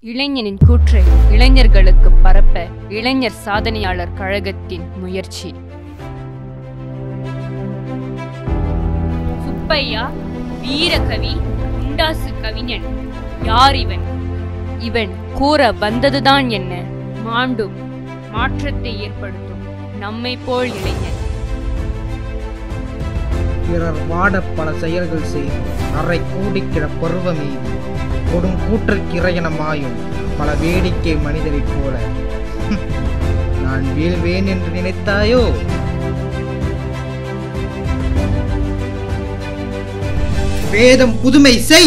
இளைஞனின் கூற்றை இளைஞர்களுக்கு பரப்ப இளைஞர் சாதனையாளர் கழகத்தின் முயற்சி சுப்பையா வீரகவி உண்டாசு கவிஞன் யார் இவன் இவன் கூற வந்ததுதான் என்ன மாண்டும் மாற்றத்தை ஏற்படுத்தும் நம்மை போல் இளைஞன் பிறர் வாட பல செயல்கள் செய்து அறை கூடிக்கிற பருவமீது கொடும் கூற்றுக்கிரையன மாயும் பல வேடிக்கை மனிதரைப் போல நான் வீழ்வேன் என்று நினைத்தாயோ வேதம் புதுமை செய்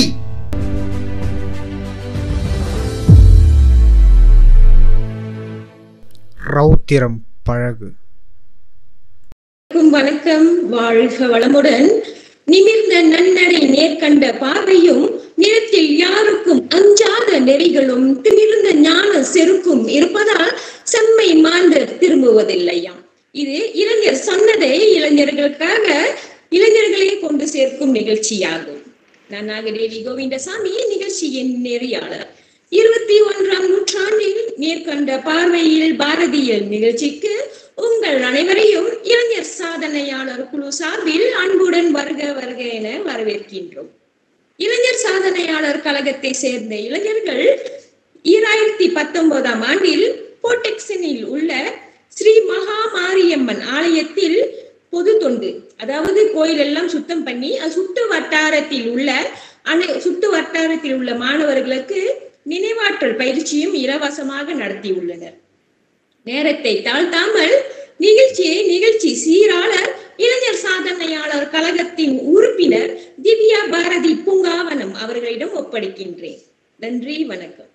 ரௌத்திரம் பழகு வணக்கம் வணக்கம் வாழ்க வளமுடன் நிமிர்ந்த நன்னடை நேர்கண்ட பார்வையும் நிலத்தில் யாருக்கும் அஞ்சாத நெறிகளும் திமிர்ந்த ஞான செருக்கும் இருப்பதால் செம்மை மாந்தர் திரும்புவதில்லையாம் இது இளைஞர் சொன்னதை இளைஞர்களுக்காக இளைஞர்களே கொண்டு சேர்க்கும் நிகழ்ச்சியாகும் நான் நாகதேவி கோவிந்தசாமி நிகழ்ச்சியின் நெறியாளர் இருபத்தி ஒன்றாம் நூற்றாண்டில் மேற்கண்ட பார்வையில் பாரதியல் நிகழ்ச்சிக்கு உங்கள் அனைவரையும் இளைஞர் சாதனையாளர் குழு சார்பில் அன்புடன் வருக வருக என வரவேற்கின்றோம் இளைஞர் சாதனையாளர் கழகத்தை சேர்ந்த இளைஞர்கள் ஈராயிரத்தி பத்தொன்பதாம் ஆண்டில் போர்டெக்சனில் உள்ள ஸ்ரீ மகா மாரியம்மன் ஆலயத்தில் பொது தொண்டு அதாவது கோயில் எல்லாம் சுத்தம் பண்ணி அது சுட்டு வட்டாரத்தில் உள்ள அனை சுட்டு வட்டாரத்தில் உள்ள மாணவர்களுக்கு நினைவாற்றல் பயிற்சியும் இலவசமாக நடத்தியுள்ளனர் நேரத்தை தாழ்த்தாமல் நிகழ்ச்சியை நிகழ்ச்சி சீராளர் இளைஞர் சாதனையாளர் கழகத்தின் உறுப்பினர் திவ்யா பாரதி பூங்காவனம் அவர்களிடம் ஒப்படைக்கின்றேன் நன்றி வணக்கம்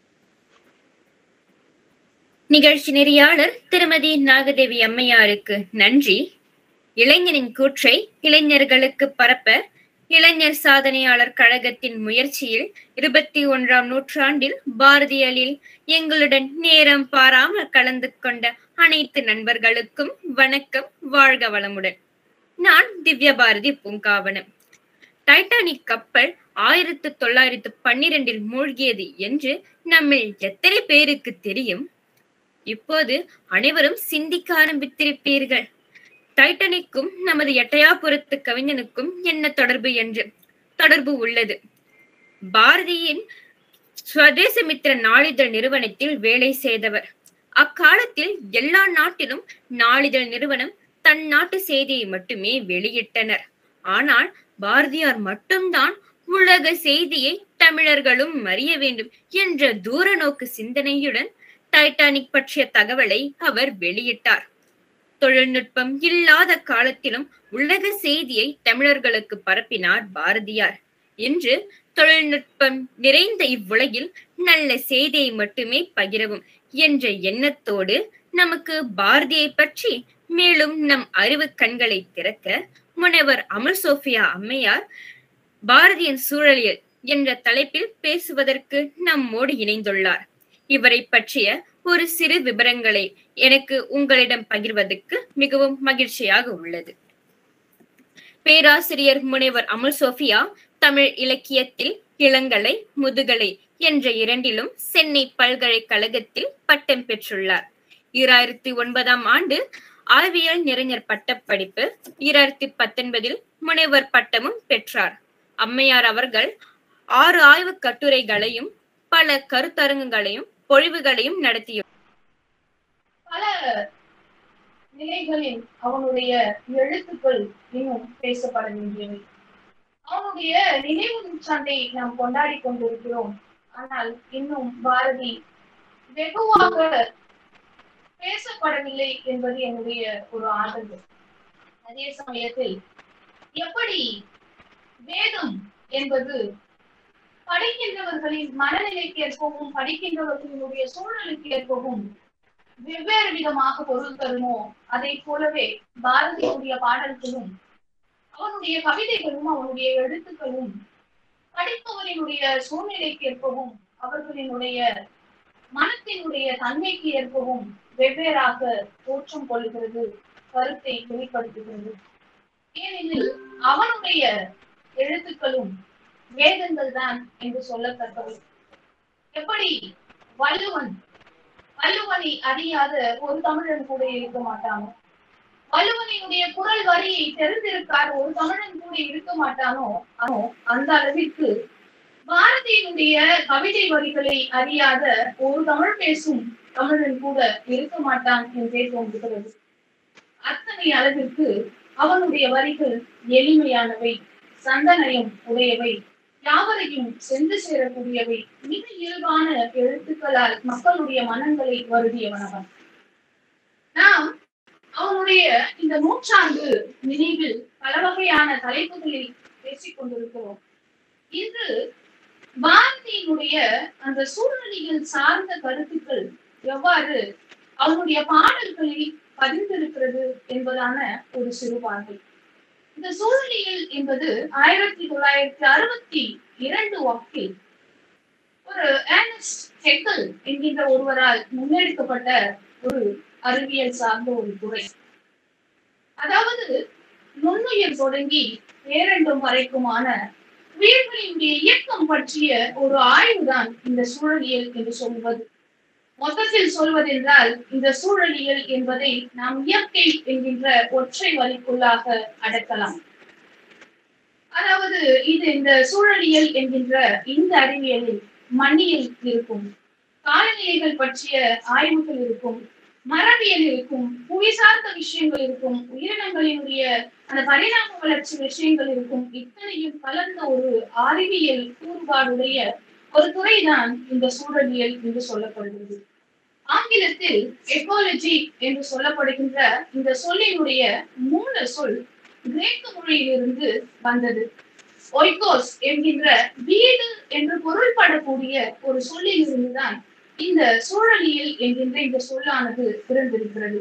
நிகழ்ச்சி நெறியாளர் திருமதி நாகதேவி அம்மையாருக்கு நன்றி இளைஞனின் கூற்றை இளைஞர்களுக்கு பரப்ப இளைஞர் சாதனையாளர் கழகத்தின் முயற்சியில் இருபத்தி ஒன்றாம் நூற்றாண்டில் பாரதியலில் எங்களுடன் நேரம் பாராமல் கலந்து கொண்ட அனைத்து நண்பர்களுக்கும் வணக்கம் வாழ்க வளமுடன் நான் திவ்ய பாரதி பூங்காவனம் டைட்டானிக் கப்பல் ஆயிரத்து தொள்ளாயிரத்து பன்னிரெண்டில் மூழ்கியது என்று நம்மில் எத்தனை பேருக்கு தெரியும் இப்போது அனைவரும் சிந்திக்க ஆரம்பித்திருப்பீர்கள் டைட்டனிக்கும் நமது எட்டயாபுரத்து கவிஞனுக்கும் என்ன தொடர்பு என்று தொடர்பு உள்ளது பாரதியின் ஸ்வதேசமித்திர நாளிதழ் நிறுவனத்தில் வேலை செய்தவர் அக்காலத்தில் எல்லா நாட்டிலும் நாளிதழ் நிறுவனம் தன் நாட்டு செய்தியை மட்டுமே வெளியிட்டனர் ஆனால் பாரதியார் மட்டும்தான் உலக செய்தியை தமிழர்களும் அறிய வேண்டும் என்ற தூர நோக்கு சிந்தனையுடன் டைட்டானிக் பற்றிய தகவலை அவர் வெளியிட்டார் தொழில்நுட்பம் இல்லாத காலத்திலும் உலக செய்தியை தமிழர்களுக்கு பரப்பினார் பாரதியார் இன்று தொழில்நுட்பம் நிறைந்த இவ்வுலகில் நல்ல செய்தியை மட்டுமே பகிரவும் என்ற எண்ணத்தோடு நமக்கு பாரதியை பற்றி மேலும் நம் அறிவு கண்களை திறக்க முனைவர் அமல் சோஃபியா அம்மையார் பாரதியின் சூழலியல் என்ற தலைப்பில் பேசுவதற்கு நம்மோடு இணைந்துள்ளார் இவரை பற்றிய ஒரு சிறு விவரங்களை எனக்கு உங்களிடம் பகிர்வதற்கு மிகவும் மகிழ்ச்சியாக உள்ளது பேராசிரியர் முனைவர் அமுல் சோஃபியா தமிழ் இலக்கியத்தில் இளங்கலை முதுகலை என்ற இரண்டிலும் சென்னை பல்கலைக்கழகத்தில் பட்டம் பெற்றுள்ளார் ஈராயிரத்தி ஒன்பதாம் ஆண்டு ஆய்வியல் நிறைஞர் பட்டப்படிப்பு ஈராயிரத்தி பத்தொன்பதில் முனைவர் பட்டமும் பெற்றார் அம்மையார் அவர்கள் ஆறு ஆய்வு கட்டுரைகளையும் பல கருத்தரங்குகளையும் பொழிவுகளையும் நடத்திய பல நிலைகளில் அவனுடைய எழுத்துக்கள் இன்னும் பேசப்படுகின்றன அவனுடைய நினைவு நூற்றாண்டை நாம் கொண்டாடி கொண்டிருக்கிறோம் ஆனால் இன்னும் பாரதி வெகுவாக பேசப்படவில்லை என்பது என்னுடைய ஒரு ஆதரவு அதே சமயத்தில் எப்படி வேதம் என்பது படிக்கின்றவர்களின் மனநிலைக்கு ஏற்பவும் படிக்கின்றவர்களினுடைய சூழலுக்கு ஏற்பவும் வெவ்வேறு விதமாக பொருள் தருமோ அதை போலவே பாரதியுடைய பாடல்களும் அவனுடைய கவிதைகளும் அவனுடைய எழுத்துக்களும் படிப்பவரினுடைய சூழ்நிலைக்கு ஏற்பவும் அவர்களினுடைய மனத்தினுடைய தன்மைக்கு ஏற்பவும் வெவ்வேறாக தோற்றம் கொள்கிறது கருத்தை வெளிப்படுத்துகிறது ஏனெனில் அவனுடைய எழுத்துக்களும் வேதங்கள் தான் என்று சொல்லத்தக்கவை எப்படி வள்ளுவன் வள்ளுவனை அறியாத ஒரு தமிழன் கூட இருக்க மாட்டானோ வள்ளுவனினுடைய குரல் வரியை தெரிந்திருக்காத ஒரு தமிழன் கூட இருக்க மாட்டானோ அவனோ அந்த அளவிற்கு பாரதியினுடைய கவிதை வரிகளை அறியாத ஒரு தமிழ் பேசும் தமிழன் கூட இருக்க மாட்டான் என்றே தோன்றுகிறது அத்தனை அளவிற்கு அவனுடைய வரிகள் எளிமையானவை சந்தனயம் உடையவை யாவரையும் சென்று சேரக்கூடியவை மிக இயல்பான எழுத்துக்களால் மக்களுடைய மனங்களை வருடியவனவன் நாம் அவனுடைய இந்த நூற்றாண்டு நினைவில் பல வகையான தலைப்புகளில் பேசிக் கொண்டிருக்கிறோம் இன்று பாரதியினுடைய அந்த சூழ்நிலையில் சார்ந்த கருத்துக்கள் எவ்வாறு அவனுடைய பாடல்களில் பதிந்திருக்கிறது என்பதான ஒரு சிறு பார்வை இந்த சூழ்நிலையில் என்பது ஆயிரத்தி தொள்ளாயிரத்தி அறுபத்தி இரண்டு வாக்கில் ஒரு ஏர்னஸ்ட் ஹெக்கல் என்கின்ற ஒருவரால் முன்னெடுக்கப்பட்ட ஒரு அறிவியல் சார்ந்த ஒரு துறை அதாவது நுண்ணுயிர் தொடங்கி பேரண்டும் வரைக்குமான உயிர்களினுடைய இயக்கம் பற்றிய ஒரு ஆய்வுதான் இந்த சூழலியல் என்று சொல்வது மொத்தத்தில் சொல்வதென்றால் இந்த சூழலியல் என்பதை நாம் இயற்கை என்கின்ற ஒற்றை வரிக்குள்ளாக அடக்கலாம் அதாவது இது இந்த சூழலியல் என்கின்ற இந்த அறிவியலில் மண்ணியல் இருக்கும் காலநிலைகள் பற்றிய ஆய்வுகள் இருக்கும் மரபியல் இருக்கும் புவி சார்ந்த விஷயங்கள் இருக்கும் உயிரினங்களினுடைய அந்த பரிணாம வளர்ச்சி விஷயங்கள் இருக்கும் இத்தனையும் கலந்த ஒரு அறிவியல் கூறுபாடுடைய ஒரு துறைதான் இந்த சூழலியல் என்று சொல்லப்படுகிறது ஆங்கிலத்தில் எக்காலஜி என்று சொல்லப்படுகின்ற இந்த சொல்லினுடைய மூல சொல் கிரேக்க மொழியிலிருந்து வந்தது ஒய்கோஸ் என்கின்ற வீடு என்று பொருள்படக்கூடிய ஒரு சொல்லில் இருந்துதான் இந்த சூழலியல் என்கின்ற இந்த சொல்லானது பிறந்திருக்கிறது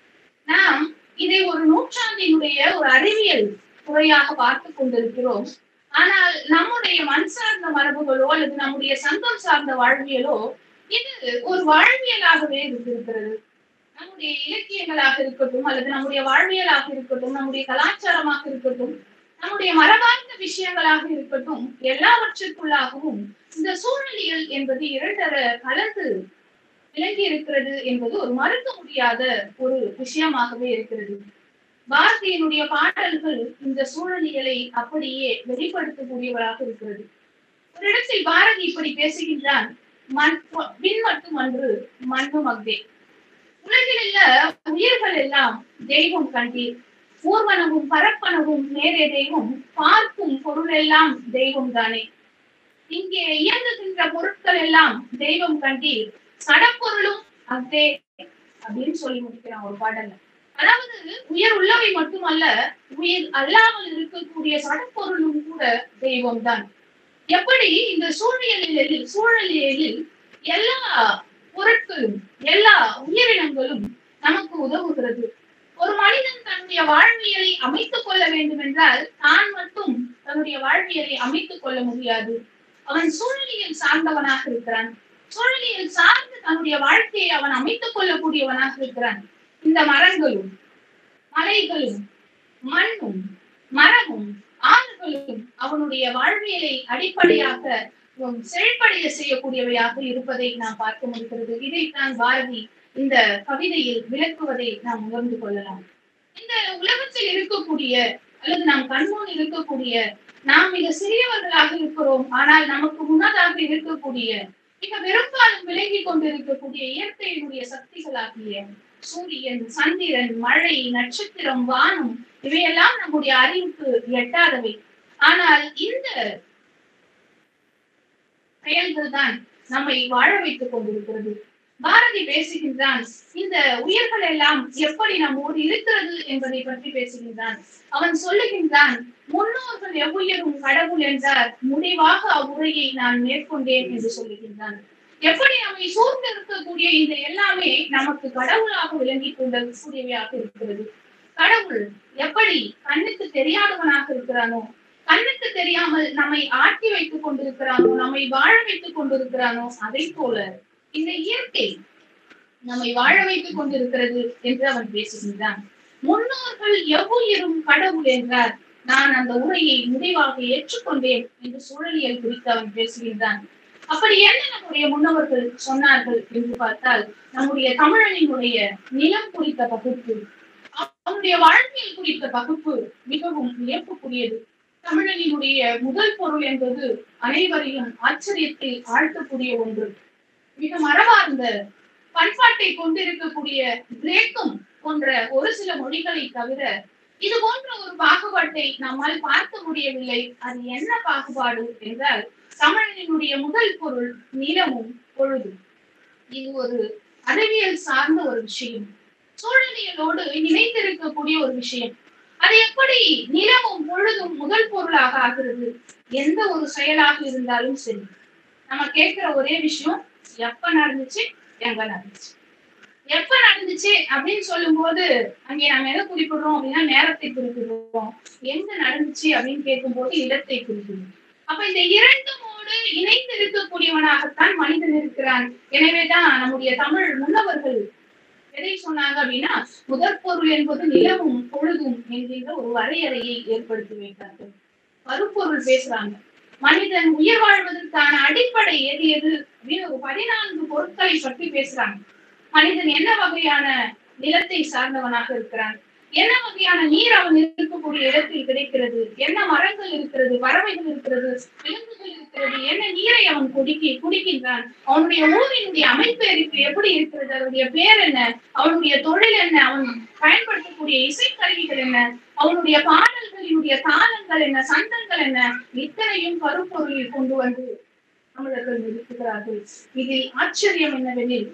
நாம் இதை ஒரு நூற்றாண்டினுடைய ஒரு அறிவியல் துறையாக பார்த்து கொண்டிருக்கிறோம் ஆனால் நம்முடைய மண் சார்ந்த மரபுகளோ அல்லது நம்முடைய சங்கம் சார்ந்த வாழ்வியலோ இது ஒரு வாழ்வியலாகவே இருந்திருக்கிறது நம்முடைய இலக்கியங்களாக இருக்கட்டும் அல்லது நம்முடைய வாழ்வியலாக இருக்கட்டும் நம்முடைய கலாச்சாரமாக இருக்கட்டும் நம்முடைய மரபார்ந்த விஷயங்களாக இருக்கட்டும் எல்லாவற்றிற்குள்ளாகவும் இந்த சூழ்நிலைகள் என்பது இரண்டர கலந்து விளங்கி இருக்கிறது என்பது ஒரு மறுக்க முடியாத ஒரு விஷயமாகவே இருக்கிறது பாரதியினுடைய பாடல்கள் இந்த சூழலியலை அப்படியே வெளிப்படுத்தக்கூடியவராக இருக்கிறது ஒரு இடத்தில் பாரதி இப்படி பேசுகின்றான் மண் விண் மட்டும் அன்று மண்ணும் அக்தே உலகில் உள்ள உயிர்கள் எல்லாம் தெய்வம் கண்டீர் ஊர்வனவும் பரப்பனவும் நேரே தெய்வம் பார்க்கும் பொருள் எல்லாம் தெய்வம் தானே இங்கே இயங்குகின்ற பொருட்கள் எல்லாம் தெய்வம் கண்டீர் சடப்பொருளும் அக்தே அப்படின்னு சொல்லி முடிக்கிறான் ஒரு பாடல்ல அதாவது உயிர் உள்ளவை மட்டுமல்ல உயிர் அல்லாமல் இருக்கக்கூடிய சடப்பொருளும் கூட தெய்வம் தான் எப்படி இந்த சூழ்நிலையில் சூழலியலில் எல்லா பொருட்களும் எல்லா உயிரினங்களும் நமக்கு உதவுகிறது ஒரு மனிதன் தன்னுடைய வாழ்வியலை அமைத்துக் கொள்ள வேண்டும் என்றால் தான் மட்டும் தன்னுடைய வாழ்வியலை அமைத்துக் கொள்ள முடியாது அவன் சூழ்நிலையில் சார்ந்தவனாக இருக்கிறான் சூழ்நிலையில் சார்ந்து தன்னுடைய வாழ்க்கையை அவன் அமைத்துக் கொள்ளக்கூடியவனாக இருக்கிறான் இந்த மரங்களும் மலைகளும் மண்ணும் மரமும் ஆறுகளும் அவனுடைய வாழ்வியலை அடிப்படையாக செழிப்படைய செய்யக்கூடியவையாக இருப்பதை நாம் பார்க்க முடிகிறது இதைத்தான் பாரதி இந்த கவிதையில் விளக்குவதை நாம் உணர்ந்து கொள்ளலாம் இந்த உலகத்தில் இருக்கக்கூடிய அல்லது நாம் கண்முன் இருக்கக்கூடிய நாம் மிக சிறியவர்களாக இருக்கிறோம் ஆனால் நமக்கு முன்னதாக இருக்கக்கூடிய மிக பெரும்பாலும் விளங்கி கொண்டிருக்கக்கூடிய இயற்கையினுடைய சக்திகளாகிய சூரியன் சந்திரன் மழை நட்சத்திரம் வானம் இவையெல்லாம் நம்முடைய அறிவுக்கு எட்டாதவை ஆனால் இந்த செயல்கள் தான் நம்மை வாழ வைத்துக் கொண்டிருக்கிறது பாரதி பேசுகின்றான் இந்த உயிர்கள் எல்லாம் எப்படி நம்மோடு இருக்கிறது என்பதை பற்றி பேசுகின்றான் அவன் சொல்லுகின்றான் முன்னோர்கள் எவ்வுயிரும் கடவுள் என்றார் முடிவாக அவ்வுரையை நான் மேற்கொண்டேன் என்று சொல்லுகின்றான் எப்படி நம்மை சூழ்ந்து இருக்கக்கூடிய இந்த எல்லாமே நமக்கு கடவுளாக விளங்கி கொள்ளக்கூடியவையாக இருக்கிறது கடவுள் எப்படி கண்ணுக்கு தெரியாதவனாக இருக்கிறானோ கண்ணுக்கு தெரியாமல் நம்மை ஆட்டி வைத்துக் கொண்டிருக்கிறானோ நம்மை வாழ வைத்துக் கொண்டிருக்கிறானோ அதை போல இந்த இயற்கை நம்மை வாழ வைத்துக் கொண்டிருக்கிறது என்று அவன் பேசுகின்றான் முன்னோர்கள் எவ்வுயிரும் கடவுள் என்றார் நான் அந்த உரையை முடிவாக ஏற்றுக்கொண்டேன் என்று சூழலியல் குறித்து அவன் பேசுகின்றான் அப்படி என்ன நம்முடைய முன்னவர்கள் சொன்னார்கள் என்று பார்த்தால் நம்முடைய தமிழனினுடைய நிலம் குறித்த பகுப்பு அவனுடைய வாழ்வியல் குறித்த பகுப்பு மிகவும் வியப்புக்குரியது தமிழனினுடைய முதல் பொருள் என்பது அனைவரையும் ஆச்சரியத்தில் ஆழ்த்தக்கூடிய ஒன்று மிக மரபார்ந்த பண்பாட்டை கொண்டிருக்கக்கூடிய கிரேக்கம் போன்ற ஒரு சில மொழிகளை தவிர இது போன்ற ஒரு பாகுபாட்டை நம்மால் பார்க்க முடியவில்லை அது என்ன பாகுபாடு என்றால் தமிழனினுடைய முதல் பொருள் நிலமும் பொழுதும் இது ஒரு அறிவியல் சார்ந்த ஒரு விஷயம் சூழலியலோடு இணைந்திருக்கக்கூடிய ஒரு விஷயம் அது எப்படி நிலமும் பொழுதும் முதல் பொருளாக ஆகிறது எந்த ஒரு செயலாக இருந்தாலும் சரி நம்ம கேட்கிற ஒரே விஷயம் எப்ப நடந்துச்சு எங்க நடந்துச்சு எப்ப நடந்துச்சு அப்படின்னு சொல்லும் போது அங்கே நம்ம எதை குறிப்பிடுறோம் அப்படின்னா நேரத்தை குறிப்பிடுறோம் எங்க நடந்துச்சு அப்படின்னு கேட்கும் போது இடத்தை குறிப்பிடுறோம் அப்ப இந்த இரண்டுமோடு இணைந்து இருக்கக்கூடியவனாகத்தான் மனிதன் இருக்கிறான் எனவேதான் நம்முடைய தமிழ் முன்னவர்கள் எதை சொன்னாங்க அப்படின்னா முதற் பொருள் என்பது நிலவும் பொழுதும் என்கின்ற ஒரு வரையறையை ஏற்படுத்தி வைத்தார்கள் மறுபொருள் பேசுறாங்க மனிதன் உயிர் வாழ்வதற்கான அடிப்படை எது எது அப்படின்னு ஒரு பதினான்கு பொருட்களை பற்றி பேசுறாங்க மனிதன் என்ன வகையான நிலத்தை சார்ந்தவனாக இருக்கிறான் என்ன வகையான நீர் அவன் இருக்கக்கூடிய இடத்தில் கிடைக்கிறது என்ன மரங்கள் இருக்கிறது பறவைகள் இருக்கிறது விலங்குகள் இருக்கிறது என்ன நீரை அவன் குடிக்க குடிக்கின்றான் அவனுடைய ஊரினுடைய அமைப்பு இருக்கு எப்படி இருக்கிறது அதனுடைய பேர் என்ன அவனுடைய தொழில் என்ன அவன் பயன்படுத்தக்கூடிய இசைக்கருவிகள் என்ன அவனுடைய பாடல்களினுடைய தாளங்கள் என்ன சந்தங்கள் என்ன இத்தனையும் கருப்பொருளில் கொண்டு வந்து தமிழர்கள் நிறுத்துகிறார்கள் இதில் ஆச்சரியம் என்னவெனில்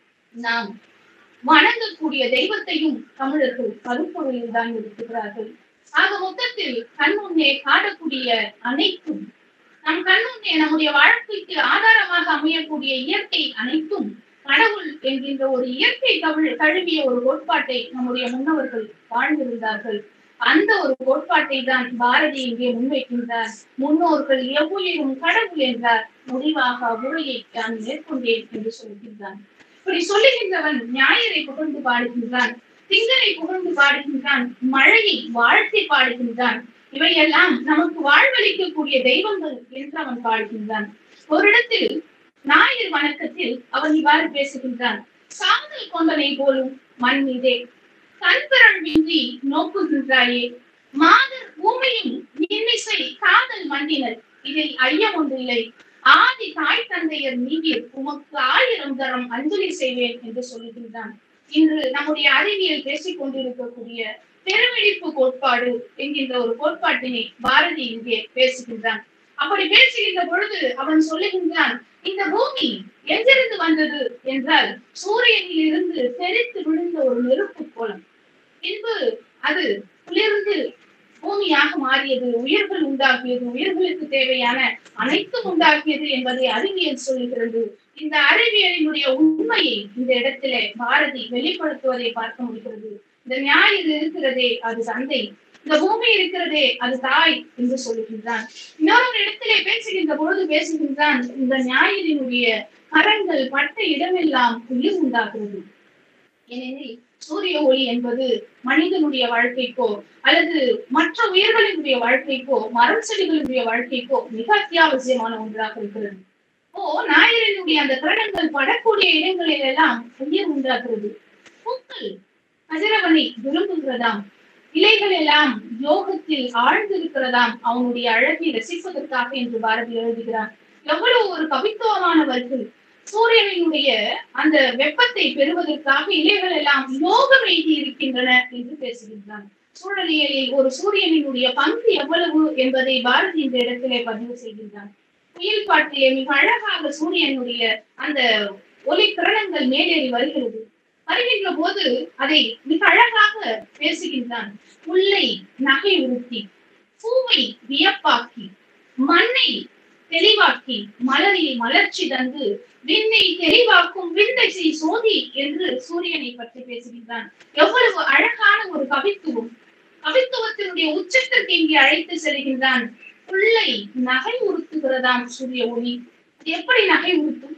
நாம் வணங்கக்கூடிய தெய்வத்தையும் தமிழர்கள் கருப்பொருளில் தான் நிறுத்துகிறார்கள் ஆக மொத்தத்தில் கண்முன்னே காணக்கூடிய அனைத்தும் நம் கண்முன்னே நம்முடைய வாழ்க்கைக்கு ஆதாரமாக அமையக்கூடிய இயற்கை அனைத்தும் கடவுள் என்கின்ற ஒரு இயற்கை தமிழ் தழுவிய ஒரு கோட்பாட்டை நம்முடைய முன்னவர்கள் வாழ்ந்திருந்தார்கள் அந்த ஒரு கோட்பாட்டை தான் பாரதி இங்கே முன்வைக்கின்றார் முன்னோர்கள் எவ்வுயிரும் கடவுள் என்றார் முடிவாக அவ்வுரையை நான் மேற்கொண்டேன் என்று சொல்கின்றான் இப்படி சொல்லுகின்றவன் ஞாயிறை புகழ்ந்து பாடுகின்றான் திங்களை புகழ்ந்து பாடுகின்றான் மழையை வாழ்த்தி பாடுகின்றான் இவையெல்லாம் நமக்கு வாழ்வளிக்கக்கூடிய தெய்வங்கள் என்று அவன் பாடுகின்றான் ஒரு இடத்தில் ஞாயிறு வணக்கத்தில் அவன் இவ்வாறு பேசுகின்றான் சாதல் கொண்டனை போலும் மண் மீதே கண்பிரள் வின்றி நோக்குகின்றாயே மாதர் பூமியும் இன்னிசை காதல் மண்டினர் இதில் ஐயம் ஒன்றில்லை ஆதி தாய் தந்தையர் மீதில் உமக்கு ஆயிரம் தரம் அஞ்சலி செய்வேன் என்று சொல்லுகின்றான் இன்று நம்முடைய அறிவியல் பேசிக் கொண்டிருக்கக்கூடிய பெருவெடிப்பு கோட்பாடு என்கின்ற ஒரு கோட்பாட்டினை பாரதி இங்கே பேசுகின்றான் அப்படி பேசுகின்ற பொழுது அவன் சொல்லுகின்றான் இந்த பூமி எங்கிருந்து வந்தது என்றால் சூரியனில் இருந்து தெரித்து விழுந்த ஒரு நெருப்பு கோலம் பின்பு அது குளிர்ந்து பூமியாக மாறியது உயிர்கள் உண்டாக்கியது உயிர்களுக்கு தேவையான அனைத்தும் உண்டாக்கியது என்பதை அறிவியல் சொல்லுகிறது இந்த அறிவியலினுடைய உண்மையை இந்த இடத்திலே பாரதி வெளிப்படுத்துவதை பார்க்க முடிகிறது இந்த ஞாயிறு இருக்கிறதே அது தந்தை இந்த பூமி இருக்கிறதே அது தாய் என்று சொல்லுகின்றான் இன்னொரு இடத்திலே பேசுகின்ற பொழுது பேசுகின்றான் இந்த ஞாயிறினுடைய கரங்கள் பட்ட இடமெல்லாம் உயிர் உண்டாகிறது ஏனெனில் சூரிய ஒளி என்பது மனிதனுடைய வாழ்க்கைக்கோ அல்லது மற்ற உயிர்களினுடைய வாழ்க்கைக்கோ மரம் செடிகளுடைய வாழ்க்கைக்கோ மிக அத்தியாவசியமான ஒன்றாக இருக்கிறது ஓ ஞாயிறினுடைய அந்த கிரணங்கள் படக்கூடிய இடங்களில் எல்லாம் உயிர் உண்டாகிறது பூக்கள் கதிரவனை விரும்புகிறதாம் இலைகள் எல்லாம் யோகத்தில் ஆழ்ந்திருக்கிறதாம் அவனுடைய அழகை ரசிப்பதற்காக என்று பாரதி எழுதுகிறான் எவ்வளவு ஒரு கவித்துவமான வரிகள் சூரியனினுடைய அந்த வெப்பத்தை பெறுவதற்காக இலைகள் எல்லாம் யோகம் எய்தி இருக்கின்றன என்று பேசுகின்றான் சூழலியலில் ஒரு சூரியனினுடைய பங்கு எவ்வளவு என்பதை பாரதி இந்த இடத்திலே பதிவு செய்கின்றான் புயல் பாட்டிலே மிக அழகாக சூரியனுடைய அந்த ஒளி கிரணங்கள் மேலேறி வருகிறது வருகின்ற போது அதை மிக அழகாக பேசுகின்றான் புல்லை நகை உறுத்தி பூவை வியப்பாக்கி மண்ணை தெளிவாக்கி மலரில் மலர்ச்சி தந்து விண்ணை தெளிவாக்கும் விண்ணை சோதி என்று சூரியனை பற்றி பேசுகின்றான் எவ்வளவு அழகான ஒரு கவித்துவம் கவித்துவத்தினுடைய உச்சத்திற்கு இங்கே அழைத்து செல்கின்றான் புல்லை நகை உறுத்துகிறதாம் சூரிய ஒளி இது எப்படி நகை உறுத்தும்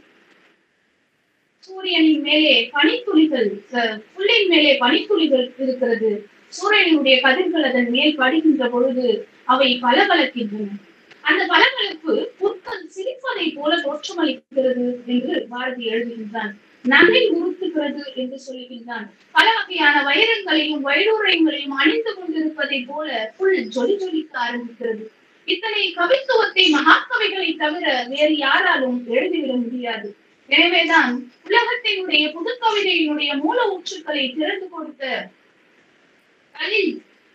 சூரியனின் மேலே பனித்துளிகள் அஹ், புல்லின் மேலே பனித்துளிகள் இருக்கிறது சூரியனுடைய கதிர்கள் அதன் மேல் படுகின்ற பொழுது அவை பளபளக்கின்றன அந்த பளபளப்பு புற்கள் சிரிப்பதை போல தோற்றமளிக்கிறது என்று பாரதி எழுதுகின்றான் நகை உறுத்துகிறது என்று சொல்லுகின்றான் பல வகையான வைரங்களையும் வைடூரியங்களையும் அணிந்து கொண்டிருப்பதை போல புல் ஜொலி ஜொலிக்க ஆரம்பிக்கிறது இத்தனை கவித்துவத்தை மகாகவிகளை தவிர வேறு யாராலும் எழுதிவிட முடியாது எனவேதான் உலகத்தினுடைய புது கவிதையினுடைய மூல ஊற்றுக்களை திறந்து கொடுத்த கலில்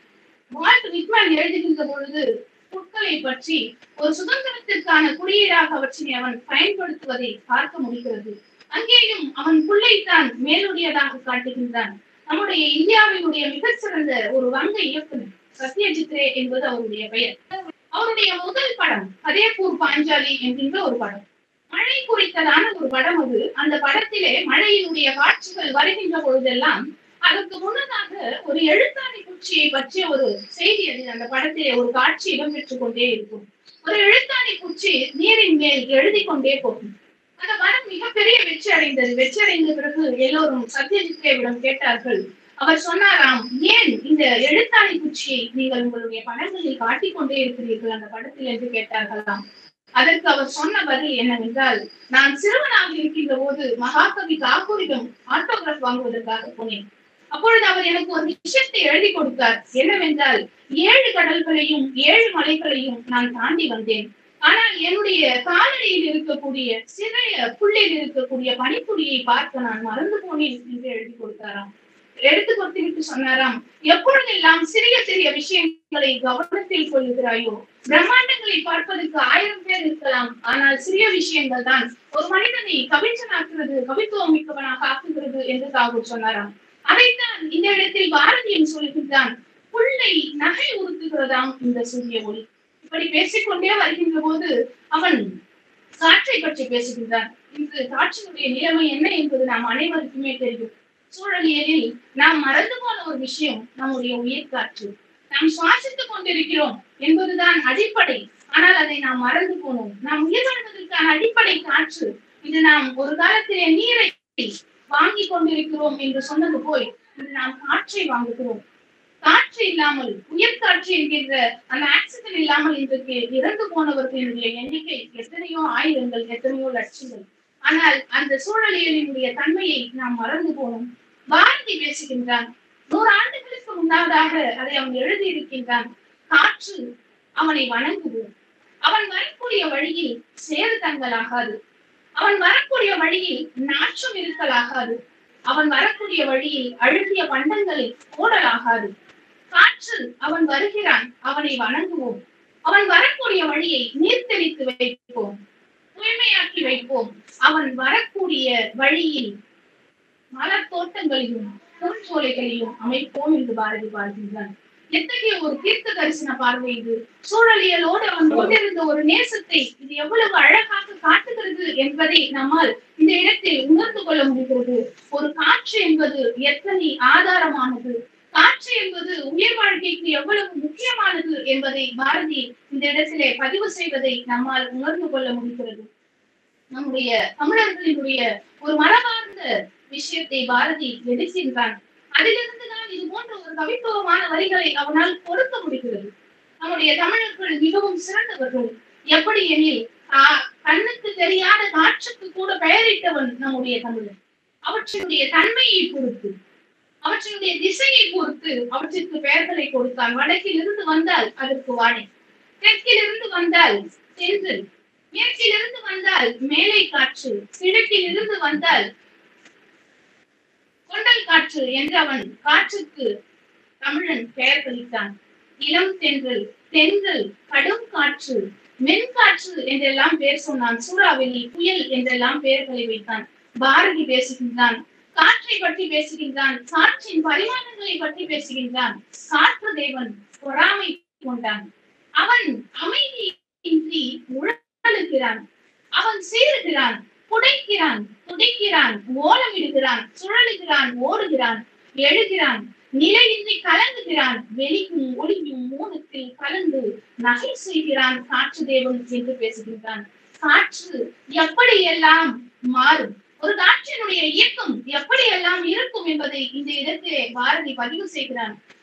வால்ட் விக்மன் எழுதுகின்ற பொழுது புட்களை பற்றி ஒரு சுதந்திரத்திற்கான குறியீடாக அவற்றினை அவன் பயன்படுத்துவதை பார்க்க முடிகிறது அங்கேயும் அவன் புள்ளைத்தான் மேலுடையதாக காட்டுகின்றான் நம்முடைய இந்தியாவினுடைய மிகச் சிறந்த ஒரு வங்க இயக்குனர் சத்யஜித் ரே என்பது அவருடைய பெயர் அவருடைய முதல் படம் அதேபூர் பாஞ்சாலி என்கின்ற ஒரு படம் மழை குறித்ததான ஒரு படம் அது அந்த படத்திலே மழையினுடைய காட்சிகள் வருகின்ற பொழுதெல்லாம் அதற்கு முன்னதாக ஒரு எழுத்தாணி குச்சியை பற்றிய ஒரு செய்தி அது அந்த படத்திலே ஒரு காட்சி இடம்பெற்றுக் கொண்டே இருக்கும் ஒரு எழுத்தாணி குச்சி நீரின் மேல் எழுதி கொண்டே போகும் அந்த படம் மிகப்பெரிய வெற்றி அடைந்தது வெற்றி அடைந்த பிறகு எல்லோரும் சத்யஜித்ரேவிடம் கேட்டார்கள் அவர் சொன்னாராம் ஏன் இந்த எழுத்தாணி குச்சியை நீங்கள் உங்களுடைய படங்களில் காட்டிக் கொண்டே இருக்கிறீர்கள் அந்த படத்தில் என்று கேட்டார்களாம் அதற்கு அவர் சொன்ன பதில் என்னவென்றால் நான் சிறுவனாக இருக்கின்ற போது மகாகவி தாக்கூரிடம் ஆட்டோகிராஃப் வாங்குவதற்காக போனேன் அப்பொழுது அவர் எனக்கு ஒரு விஷயத்தை எழுதி கொடுத்தார் என்னவென்றால் ஏழு கடல்களையும் ஏழு மலைகளையும் நான் தாண்டி வந்தேன் ஆனால் என்னுடைய காலடியில் இருக்கக்கூடிய சிறைய புள்ளில் இருக்கக்கூடிய பனிப்புடியை பார்க்க நான் மறந்து போனேன் என்று எழுதி கொடுத்தாராம் எடுத்து கொடுத்துவிட்டு சொன்னாராம் எப்பொழுதெல்லாம் சிறிய சிறிய விஷயங்களை கவனத்தில் கொள்ளுகிறாயோ பிரம்மாண்டங்களை பார்ப்பதற்கு ஆயிரம் பேர் இருக்கலாம் ஆனால் சிறிய விஷயங்கள் தான் ஒரு மனிதனை கவிஞனாக்குறது கவித்துவம் மிக்கவனாக ஆக்குகிறது என்று தாகூர் சொன்னாராம் அதைத்தான் இந்த இடத்தில் பாரதியும் சொல்கின்றான் புள்ளை நகை உறுத்துகிறதாம் இந்த சூரிய ஒளி இப்படி பேசிக்கொண்டே வருகின்ற போது அவன் காற்றை பற்றி பேசுகின்றான் இன்று காற்றினுடைய நிலைமை என்ன என்பது நாம் அனைவருக்குமே தெரியும் சூழலியலில் நாம் மறந்து போன ஒரு விஷயம் நம்முடைய உயிர் காற்று நாம் சுவாசித்துக் கொண்டிருக்கிறோம் என்பதுதான் அடிப்படை ஆனால் அதை நாம் மறந்து போனோம் நாம் உயிர் வாழ்வதற்கான அடிப்படை காற்று இது நாம் ஒரு காலத்திலே நீரை வாங்கி கொண்டிருக்கிறோம் என்று சொன்னது போய் இன்று நாம் காற்றை வாங்குகிறோம் காற்று இல்லாமல் உயிர் காற்று என்கின்ற அந்த ஆக்சிஜன் இல்லாமல் இன்றைக்கு இறந்து போனவர்களுடைய எண்ணிக்கை எத்தனையோ ஆயிரங்கள் எத்தனையோ லட்சங்கள் ஆனால் அந்த சூழலியலினுடைய தன்மையை நாம் மறந்து போனோம் பாரதி பேசுகின்றான் நூறு ஆண்டுகளுக்கு முன்னதாக அதை அவன் எழுதியிருக்கின்றான் காற்று அவனை வணங்குவோம் அவன் வரக்கூடிய வழியில் சேறு தங்கலாகாது அவன் வரக்கூடிய வழியில் நாற்றம் இருக்கலாகாது அவன் வரக்கூடிய வழியில் அழுகிய பண்டங்களை போடலாகாது காற்று அவன் வருகிறான் அவனை வணங்குவோம் அவன் வரக்கூடிய வழியை நீர்த்தெளித்து வைப்போம் தூய்மையாக்கி வைப்போம் அவன் வரக்கூடிய வழியில் மலர் தோட்டங்களையும் பூஞ்சோலைகளையும் அமைப்போம் என்று பாரதி பாடுகின்றான் எத்தகைய ஒரு தீர்க்க தரிசன பார்வை இது சூழலியலோடு அவன் கொண்டிருந்த ஒரு நேசத்தை இது எவ்வளவு அழகாக காட்டுகிறது என்பதை நம்மால் இந்த இடத்தில் உணர்ந்து கொள்ள முடிகிறது ஒரு காற்று என்பது எத்தனை ஆதாரமானது காற்று என்பது உயிர் வாழ்க்கைக்கு எவ்வளவு முக்கியமானது என்பதை பாரதி இந்த இடத்திலே பதிவு செய்வதை நம்மால் உணர்ந்து கொள்ள முடிகிறது நம்முடைய தமிழர்களினுடைய ஒரு மரபார்ந்த விஷயத்தை பாரதி எடுக்கின்றான் அதிலிருந்து தான் இது போன்ற ஒரு கவித்துவமான வரிகளை அவனால் கொடுக்க முடிகிறது நம்முடைய தமிழர்கள் மிகவும் சிறந்தவர்கள் எப்படி எனில் ஆ- கண்ணுக்கு தெரியாத காற்றுக்கு கூட பெயரிட்டவன் நம்முடைய தமிழன் அவற்றினுடைய தன்மையை பொறுத்து அவற்றினுடைய திசையை பொறுத்து அவற்றிற்கு பெயர்களை கொடுத்தான் வடக்கில் இருந்து வந்தால் அதற்கு வாடை தெற்கில் இருந்து வந்தால் தென்றல் மேற்கிலிருந்து வந்தால் மேலை காற்று கிழக்கில் இருந்து வந்தால் கொண்டல் காற்று என்று அவன் காற்றுக்கு தமிழன் பெயர் கழித்தான் இளம் தென்றல் தென்றல் கடும் காற்று மென்காற்று என்றெல்லாம் பேர் சொன்னான் சூறாவளி புயல் என்றெல்லாம் பெயர்களை வைத்தான் பாரதி பேசுகின்றான் காற்றை பற்றி பேசுகின்றான் காற்றின் பரிமாணங்களை பற்றி பேசுகின்றான் காற்று தேவன் பொறாமை கொண்டான் அவன் அமைதியின்றி உழலுகிறான் அவன் சீருகிறான் புடைக்கிறான் துடிக்கிறான் ஓலமிடுகிறான் சுழலுகிறான் ஓடுகிறான் எழுகிறான் நிலையின்றி கலங்குகிறான் வெளியும் ஒளியும் மூலத்தில் கலந்து நகை செய்கிறான் காற்று தேவன் என்று பேசுகின்றான் காற்று எப்படியெல்லாம் மாறும் ஒரு காற்றினுடைய இயக்கம் எப்படியெல்லாம் இருக்கும் என்பதை இந்த இடத்திலே பாரதி பதிவு செய்கிறான்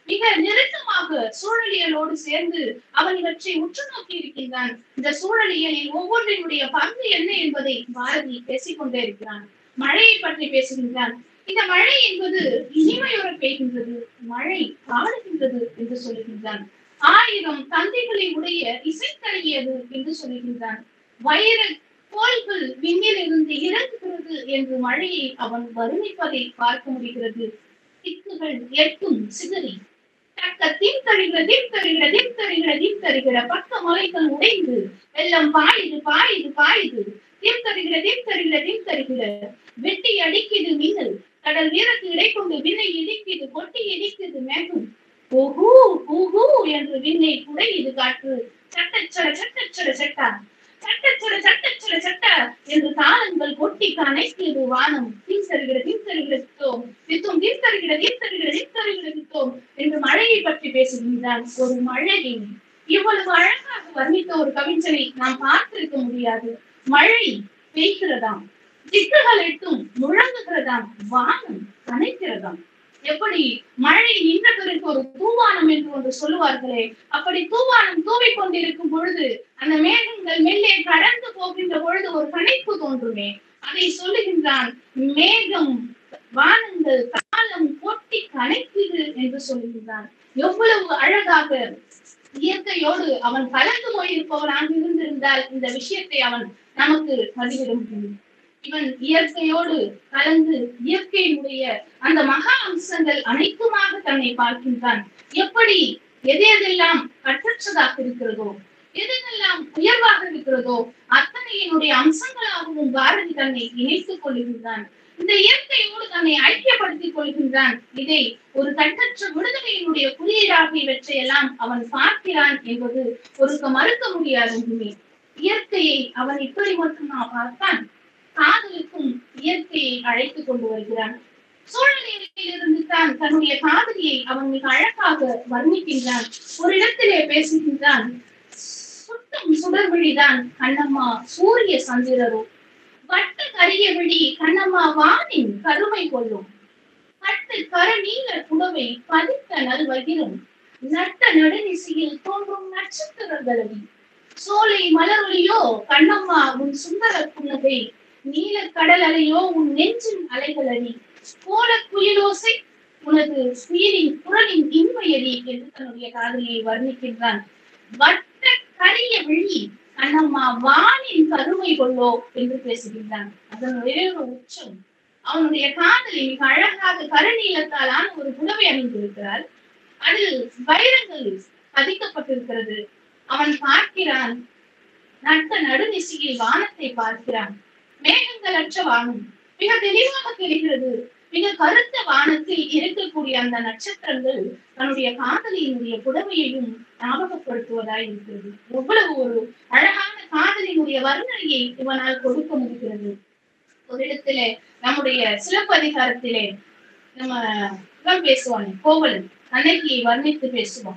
மிக நெருக்கமாக சூழலியலோடு சேர்ந்து அவன் இவற்றை உற்று நோக்கி இருக்கின்றான் இந்த சூழலியலில் ஒவ்வொன்றினுடைய பங்கு என்ன என்பதை பாரதி பேசிக்கொண்டே இருக்கிறான் மழையை பற்றி பேசுகின்றான் இந்த மழை என்பது இனிமையுற பெய்கின்றது மழை பாடுகின்றது என்று சொல்லுகின்றான் ஆயிரம் தந்தைகளை உடைய இசைத்தழியது என்று சொல்லுகின்றான் வைர கோள்கள் விண்ணில் இருந்து இறங்குகிறது என்று மழையை அவன் வர்ணிப்பதை பார்க்க முடிகிறது திக்குகள் எட்டும் சிதறி தக்க தீம் தருகிற தீம் தருகிற தீம் தருகிற தீம் தருகிற பக்க மலைகள் உடைந்து வெள்ளம் பாயுது பாயுது பாயுது தீம் தருகிற தீம் தருகிற தீம் தருகிற வெட்டி அடிக்குது மின்னல் கடல் வீரத்து இடை கொண்டு விண்ணை இடிக்குது கொட்டி இடிக்குது மேகம் ஓஹூ ஊஹூ என்று விண்ணை குடையுது காற்று சட்டச்சட சட்டச்சட சட்டா சட்டச்சட சட்டச்சட சட்ட என்று தாளங்கள் கொட்டி கனைக்கிறது வானம் தீம் தருகிற தீம் தருகிற தித்தோம் தித்தும் தீம் தருகிற தீம் தருகிற தீம் தருகிற தித்தோம் என்று மழையை பற்றி பேசுகின்றான் ஒரு மழையை இவ்வளவு அழகாக வர்ணித்த ஒரு கவிஞனை நாம் பார்த்திருக்க முடியாது மழை பெய்கிறதாம் திக்குகள் எட்டும் முழங்குகிறதாம் வானம் கனைக்கிறதாம் எப்படி மழை நின்ற பிறகு ஒரு தூவானம் என்று ஒன்று சொல்லுவார்களே அப்படி தூவானம் தூவிக் கொண்டிருக்கும் பொழுது அந்த மேகங்கள் மெல்லே கடந்து போகின்ற பொழுது ஒரு கணைப்பு தோன்றுமே அதை சொல்லுகின்றான் மேகம் வானங்கள் காலம் கொட்டி கணைக்குது என்று சொல்லுகின்றான் எவ்வளவு அழகாக இயற்கையோடு அவன் கலந்து போயிருப்பவனாக இருந்திருந்தால் இந்த விஷயத்தை அவன் நமக்கு பதிவிட முடியும் இவன் இயற்கையோடு கலந்து இயற்கையினுடைய அந்த மகா அம்சங்கள் அனைத்துமாக தன்னை பார்க்கின்றான் எப்படி எது எதெல்லாம் கற்றற்றதாக இருக்கிறதோ எதெல்லாம் உயர்வாக இருக்கிறதோ அத்தனையினுடைய அம்சங்களாகவும் பாரதி தன்னை இணைத்துக் கொள்கின்றான் இந்த இயற்கையோடு தன்னை ஐக்கியப்படுத்திக் கொள்கின்றான் இதை ஒரு கட்டற்ற விடுதலையினுடைய குறியீடாக இவற்றை எல்லாம் அவன் பார்க்கிறான் என்பது ஒருக்க மறுக்க முடியாத உண்மை இயற்கையை அவன் இப்படி மட்டும் நான் பார்த்தான் காதலுக்கும் இயற்கையை அழைத்துக் கொண்டு வருகிறான் சூழ்நிலையிலிருந்து தான் தன்னுடைய காதலியை அவன் மிக அழகாக வர்ணிக்கின்றான் ஒரு இடத்திலே பேசுகின்றான் சுட்டும் சுடர்விழிதான் கண்ணம்மா சூரிய சந்திரரோ வட்ட கரிய விழி கண்ணம்மா வானின் கருமை கொள்ளும் கட்டு கரநீல புடவை பதித்த நல்வகிரும் நட்ட நடுநிசையில் தோன்றும் நட்சத்திரங்களடி சோலை மலரொலியோ கண்ணம்மா உன் சுந்தர புன்னகை நீல கடல் அலையோ உன் நெஞ்சின் அலைகளடி கோல குயிலோசை உனது குயிலின் குரலின் இன்மையடி என்று தன்னுடைய காதலியை வர்ணிக்கின்றான் வட்ட கரிய விழி கண்ணம்மா வானின் கருமை கொள்ளோ என்று பேசுகின்றான் அதனுடைய ஒரு உச்சம் அவனுடைய காதலி மிக அழகாக கருநீலத்தாலான ஒரு புடவை அணிந்திருக்கிறாள் அதில் வைரங்கள் பதிக்கப்பட்டிருக்கிறது அவன் பார்க்கிறான் நட்ட நடுநிசையில் வானத்தை பார்க்கிறான் மேகங்கள் அற்ற வானம் மிக தெளிவாக தெரிகிறது மிக கருத்த வானத்தில் இருக்கக்கூடிய அந்த நட்சத்திரங்கள் தன்னுடைய காதலியினுடைய புடவையையும் ஞாபகப்படுத்துவதாய் இருக்கிறது எவ்வளவு ஒரு அழகான காதலினுடைய வர்ணனையை இவனால் கொடுக்க முடிகிறது ஒரு இடத்திலே நம்முடைய சிலப்பதிகாரத்திலே நம்ம இவன் பேசுவான் கோவலன் கண்ணகியை வர்ணித்து பேசுவான்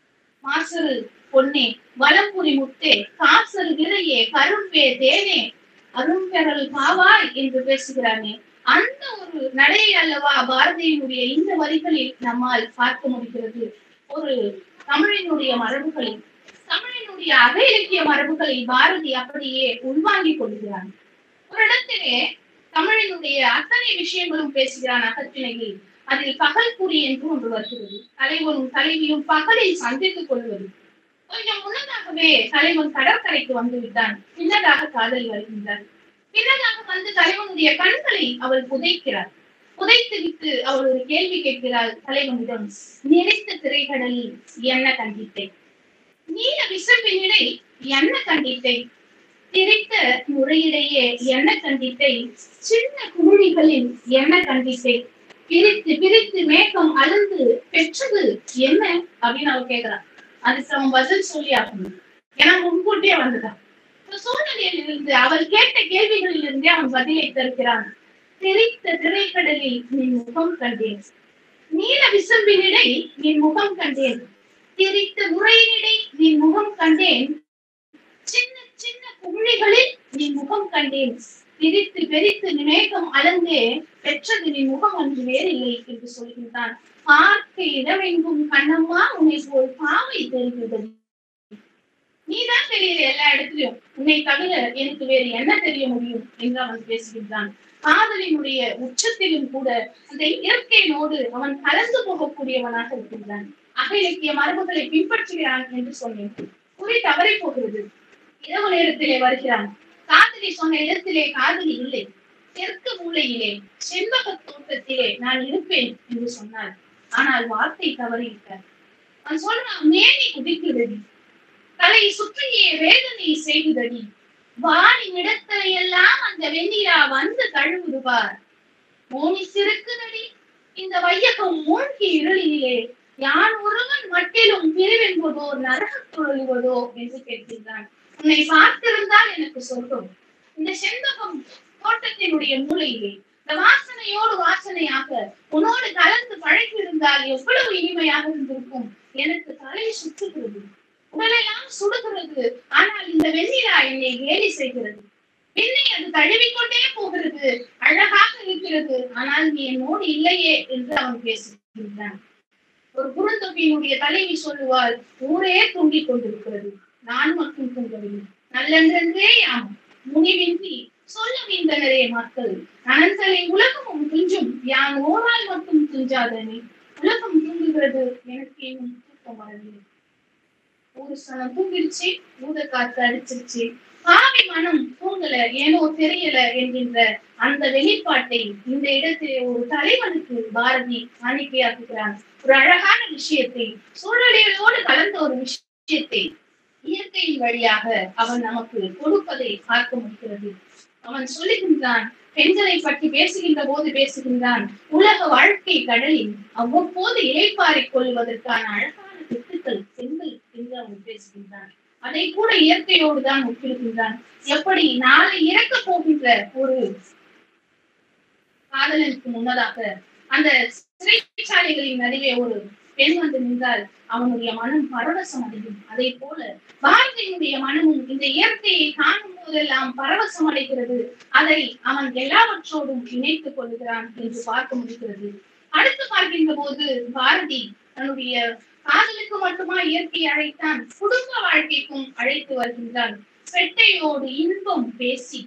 மாசரு பொன்னே வலம்புரி முத்தே காசரு விரையே கரும்பே தேனே அரும்பெறல் பாவாய் என்று பேசுகிறானே அந்த ஒரு நடையை அல்லவா பாரதியினுடைய இந்த வரிகளில் நம்மால் பார்க்க முடிகிறது ஒரு தமிழினுடைய மரபுகளை தமிழினுடைய அக இலக்கிய மரபுகளை பாரதி அப்படியே உள்வாங்கிக் கொள்கிறான் ஒரு இடத்திலே தமிழினுடைய அத்தனை விஷயங்களும் பேசுகிறான் அகத்திணையில் அதில் பகல் குறி என்று ஒன்று வருகிறது தலைவனும் தலைவியும் பகலில் சந்தித்துக் கொள்வது கொஞ்சம் முன்னதாகவே தலைவன் கடற்கரைக்கு வந்து விட்டான் பின்னதாக காதலி வருகின்றார் பின்னதாக வந்து தலைவனுடைய கண்களை அவள் புதைக்கிறார் புதைத்து விட்டு அவள் ஒரு கேள்வி கேட்கிறாள் தலைவனிடம் நிறைத்த திரைக்கடலில் என்ன கண்டித்தை நீல விசப்பினிடை என்ன கண்டித்தை திரைத்த முறையிடையே என்ன கண்டித்தை சின்ன குமிழிகளில் என்ன கண்டித்தை பிரித்து பிரித்து மேகம் அழுந்து பெற்றது என்ன அப்படின்னு அவ கேக்குறான் அதுக்கு அவன் பதில் சொல்லி ஆகணும் ஏன்னா முன்கூட்டியே வந்துட்டான் இந்த சூழ்நிலையில் இருந்து அவள் கேட்ட கேள்விகளில் இருந்தே அவன் பதிலை தருகிறான் திரைத்த திரைக்கடலில் நின் முகம் கண்டேன் நீல விசும்பினிடை நின் முகம் கண்டேன் திரித்த உரையினிடை நின் முகம் கண்டேன் சின்ன சின்ன குமிழிகளில் நின் முகம் கண்டேன் பிரித்து பிரித்து மேகம் அளந்தே பெற்றது நீ முகம் அன்று வேறில்லை என்று சொல்கின்றான் பார்க்க இடமெங்கும் கண்ணம்மா உன்னை போல் பாவை தெரிகிறது நீதான் தெரியுது எல்லா இடத்துலயும் உன்னை தவிர எனக்கு வேறு என்ன தெரிய முடியும் என்று அவன் பேசுகின்றான் காதலினுடைய உச்சத்திலும் கூட அந்த இயற்கையினோடு அவன் கலந்து போகக்கூடியவனாக இருக்கின்றான் அக இலக்கிய மரபுகளை பின்பற்றுகிறான் என்று சொன்னேன் குறி தவறி போகிறது இரவு நேரத்திலே வருகிறான் காதலி சொன்ன இடத்திலே காதலி இல்லை தெற்கு மூலையிலே செண்பக தோட்டத்திலே நான் இருப்பேன் என்று சொன்னார் ஆனால் வார்த்தை தவறிவிட்டார் அவன் சொல்றான் மேனி குதிக்குதடி தலை சுற்றியே வேதனை செய்குதடி வாணி இடத்தை எல்லாம் அந்த வெண்ணிலா வந்து தழுவுதுவார் மோனி சிறுக்குதடி இந்த வையகம் மூழ்கி இருளிலே யான் ஒருவன் மட்டிலும் பிரிவென்பதோ நரகத் தொழுவதோ என்று கேட்கின்றான் உன்னை பார்த்திருந்தால் எனக்கு சொல்லும் இந்த செண்பகம் தோட்டத்தினுடைய மூலையிலே இந்த வாசனையோடு வாசனையாக உன்னோடு கலந்து பழகி இருந்தால் எவ்வளவு இனிமையாக இருந்திருக்கும் எனக்கு தலை சுற்றுகிறது உடலெல்லாம் சுடுகிறது ஆனால் இந்த வெண்ணிலா என்னை கேலி செய்கிறது என்னை அது தழுவிக்கொண்டே போகிறது அழகாக இருக்கிறது ஆனால் நீ என்னோடு இல்லையே என்று அவன் பேசுகின்றான் ஒரு குறுந்தொகையினுடைய தலைவி சொல்லுவாள் ஊரே தூங்கிக் கொண்டிருக்கிறது நான் மட்டும் தூங்கவில்லை நல்லென்றே யாம் முனிவின்றி சொல்ல வீந்தனரே மக்கள் அனந்தலை உலகமும் துஞ்சும் யான் ஓரால் மட்டும் துஞ்சாதனே உலகம் தூங்குகிறது எனக்கு இன்னும் தூக்கம் வரவில்லை ஒரு சனம் தூங்கிருச்சு ஊத காத்து அடிச்சிருச்சு பாவி மனம் தூங்கல ஏனோ தெரியல என்கின்ற அந்த வெளிப்பாட்டை இந்த இடத்திலே ஒரு தலைவனுக்கு பாரதி காணிக்கையாக்குகிறான் ஒரு அழகான விஷயத்தை சூழலியலோடு கலந்த ஒரு விஷயத்தை இயற்கையின் வழியாக அவன் நமக்கு கொடுப்பதை பார்க்க முடிகிறது அவன் சொல்லுகின்றான் பெண்களை பற்றி பேசுகின்ற போது பேசுகின்றான் உலக வாழ்க்கை கடலில் அவ்வப்போது இலைப்பாரிக் கொள்வதற்கான அழகான திட்டுக்கள் பெண்கள் என்று அவன் பேசுகின்றான் அதை கூட இயற்கையோடு தான் ஒப்பிடுகின்றான் எப்படி நாளை இறக்க போகின்ற ஒரு காதலனுக்கு முன்னதாக அந்த சிறைச்சாலைகளின் நடுவே ஒரு பெண் வந்து நின்றால் அவனுடைய மனம் பரவசம் அடையும் அதே போல பாரதியினுடைய மனமும் இந்த இயற்கையை காணும் போதெல்லாம் பரவசம் அடைகிறது அதை அவன் எல்லாவற்றோடும் இணைத்துக் கொள்கிறான் என்று பார்க்க முடிகிறது அடுத்து பார்க்கின்ற போது பாரதி தன்னுடைய காதலுக்கு மட்டுமா இயற்கை அழைத்தான் குடும்ப வாழ்க்கைக்கும் அழைத்து வருகின்றான் பெட்டையோடு இன்பம் பேசி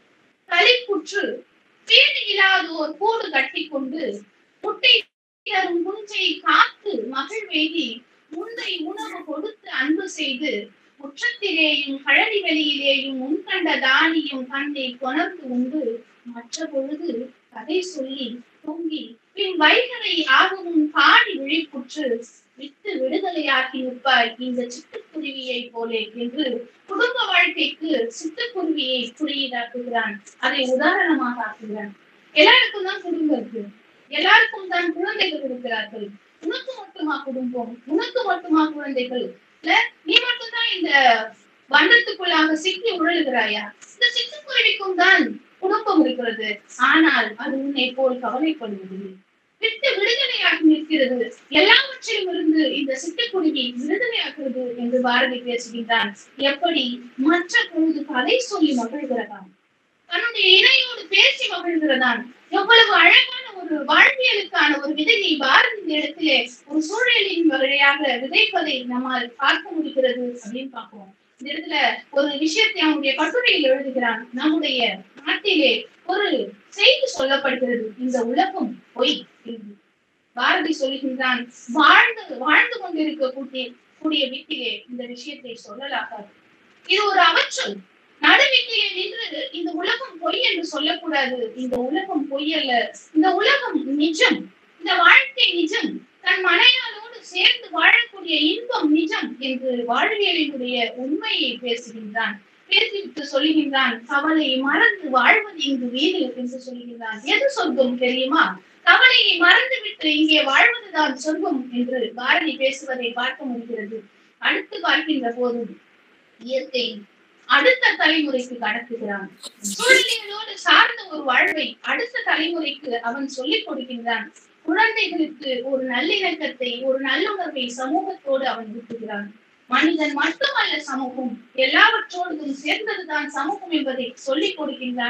களிப்புற்று வீடு இல்லாதோர் கூடு கட்டி கொண்டு முட்டை தரும் குஞ்சை காத்து மகிழ்வெய்தி முந்தை உணவு கொடுத்து அன்பு செய்து முற்றத்திலேயும் கழனி வெளியிலேயும் உண்கண்ட தானியும் கண்ணை கொணர்ந்து உண்டு மற்ற பொழுது கதை சொல்லி தூங்கி பின் வைகரை ஆகவும் பாடி விழிப்புற்று விட்டு விடுதலையாக்கி நிற்பாய் இந்த சிட்டுக்குருவியை போலே என்று குடும்ப வாழ்க்கைக்கு சிட்டுக்குருவியை குறியீடாக்குகிறான் அதை உதாரணமாக ஆக்குகிறான் எல்லாருக்கும் தான் குடும்பம் இருக்கு எல்லாருக்கும் தான் குழந்தைகள் இருக்கிறார்கள் உனக்கு மட்டுமா குடும்பம் உனக்கு மட்டுமா குழந்தைகள் இல்ல நீ மட்டும்தான் இந்த வண்ணத்துக்குள்ளாக சிக்கி உழலுகிறாயா இந்த சிட்டுக்குருவிக்கும் தான் குடும்பம் இருக்கிறது ஆனால் அது உன்னை போல் கவலைப்படுவதில்லை விட்டு விடுதலையாகி நிற்கிறது எல்லாவற்றிலும் இருந்து இந்த சிட்டுக்குருவி விடுதலையாகிறது என்று பாரதி பேசுகின்றான் எப்படி மற்ற பொழுது கதை சொல்லி மகிழ்கிறதாம் தன்னுடைய இணையோடு பேசி மகிழ்கிறதான் எவ்வளவு அழகான ஒரு வாழ்வியலுக்கான ஒரு விதையை பாரதி இந்த இடத்திலே ஒரு சூழலின் வழியாக விதைப்பதை நம்மால் பார்க்க முடிகிறது அப்படின்னு பார்ப்போம் இந்த இடத்துல ஒரு விஷயத்தை அவனுடைய கட்டுரையில் எழுதுகிறான் நம்முடைய நாட்டிலே ஒரு செய்தி சொல்லப்படுகிறது இந்த உலகம் பொய் என்று பாரதி சொல்லுகின்றான் வாழ்ந்து வாழ்ந்து கொண்டிருக்க கூடிய கூடிய வீட்டிலே இந்த விஷயத்தை சொல்லலாகாது இது ஒரு அவற்றல் நடுவீட்டிலே நின்று இந்த உலகம் பொய் என்று சொல்லக்கூடாது இந்த உலகம் பொய் அல்ல இந்த உலகம் நிஜம் இந்த வாழ்க்கை நிஜம் தன் மனையாளோடு சேர்ந்து வாழக்கூடிய இன்பம் நிஜம் என்று வாழ்வியலினுடைய உண்மையை பேசுகின்றான் பேசிவிட்டு சொல்லுகின்றான் கவலை மறந்து வாழ்வது இங்கு வீடு என்று சொல்லுகின்றான் எது சொர்க்கம் தெரியுமா கவலையை மறந்துவிட்டு இங்கே வாழ்வதுதான் சொர்க்கம் என்று பாரதி பேசுவதை பார்க்க முடிகிறது அடுத்து பார்க்கின்ற போது இயற்கை அடுத்த தலைமுறைக்கு கடத்துகிறான் சூழ்நிலைகளோடு சார்ந்த ஒரு வாழ்வை அடுத்த தலைமுறைக்கு அவன் சொல்லிக் கொடுக்கின்றான் குழந்தைகளுக்கு ஒரு நல்லிணக்கத்தை ஒரு நல்லுணர்வை சமூகத்தோடு அவன் ஊட்டுகிறான் மனிதன் மட்டுமல்ல சமூகம் எல்லாவற்றோடும் சேர்ந்ததுதான் சமூகம் என்பதை சொல்லிக் கொடுக்கின்றான்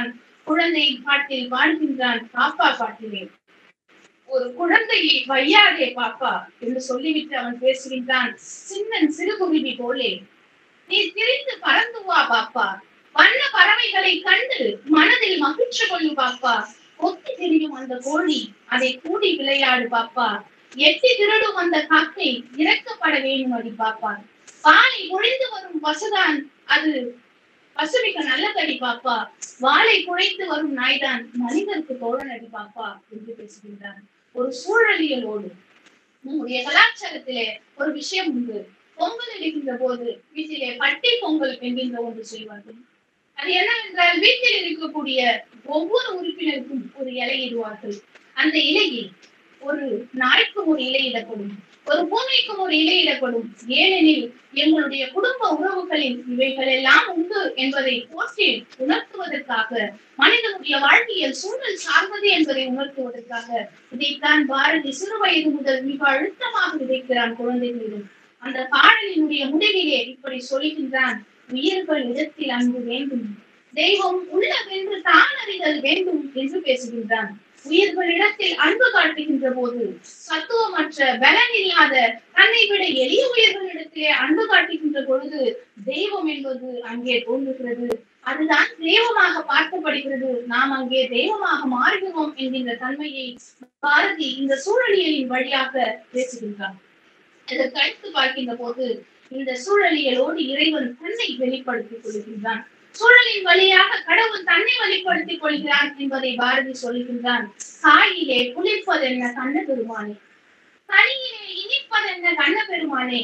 குழந்தை பாட்டில் பாடுகின்றான் பாப்பா பாட்டிலே ஒரு குழந்தையை வையாதே பாப்பா என்று சொல்லிவிட்டு அவன் பேசுகின்றான் சின்னன் சிறுகுருவி போலே நீ திரிந்து பறந்து வா பாப்பா வண்ண பறவைகளை கண்டு மனதில் மகிழ்ச்சி கொள்ளு பாப்பா கொத்தி திரியும் அந்த கோழி அதை கூடி விளையாடு பாப்பா எட்டி திருடும் அந்த காக்கை இறக்கப்பட வேண்டும் அடி பாப்பா பாலை ஒழிந்து வரும் பசுதான் அது பசுமிக்க நல்லதடி பாப்பா வாளை குழைத்து வரும் நாய்தான் மனிதருக்கு தோழன் அடி பாப்பா என்று பேசுகின்றான் ஒரு சூழலியலோடு நம்முடைய கலாச்சாரத்திலே ஒரு விஷயம் உண்டு பொங்கல் எடுக்கின்ற போது வீட்டிலே பட்டி பொங்கல் என்கின்ற ஒன்று செய்வார்கள் அது என்னவென்றால் வீட்டில் இருக்கக்கூடிய ஒவ்வொரு உறுப்பினருக்கும் ஒரு இலை இடுவார்கள் அந்த இலையில் ஒரு நாய்க்கும் ஒரு இலை இடப்படும் ஒரு பூனைக்கும் ஒரு இலை இடப்படும் ஏனெனில் எங்களுடைய குடும்ப உறவுகளில் இவைகள் எல்லாம் உண்டு என்பதை போற்றி உணர்த்துவதற்காக மனிதனுடைய வாழ்வியல் சூழல் சார்ந்தது என்பதை உணர்த்துவதற்காக இதைத்தான் பாரதி சிறு வயது முதல் மிக அழுத்தமாக விதைக்கிறான் குழந்தைகளிடம் அந்த பாடலினுடைய முடிவிலே இப்படி சொல்கின்றான் உயிர்கள் இடத்தில் அன்பு வேண்டும் தெய்வம் உள்ளவென்று தான் அறிதல் வேண்டும் என்று பேசுகின்றான் உயிர்களிடத்தில் அன்பு காட்டுகின்ற போது சத்துவமற்ற பலன் இல்லாத தன்னை விட எளிய உயிர்களிடத்திலே அன்பு காட்டுகின்ற பொழுது தெய்வம் என்பது அங்கே தோன்றுகிறது அதுதான் தெய்வமாக பார்க்கப்படுகிறது நாம் அங்கே தெய்வமாக மாறுகிறோம் என்கின்ற தன்மையை பாரதி இந்த சூழலியலின் வழியாக பேசுகின்றார் இதற்கு அடுத்து பார்க்கின்ற போது இந்த சூழலியலோடு இறைவன் தன்னை வெளிப்படுத்திக் கொள்கின்றான் சூழலின் வழியாக கடவுள் தன்னை வெளிப்படுத்திக் கொள்கிறான் என்பதை பாரதி சொல்லுகின்றான் காயிலே குளிர்ப்பதென்ன கண்ண பெருமானே கனியிலே இனிப்பதென்ன கண்ண பெருமானே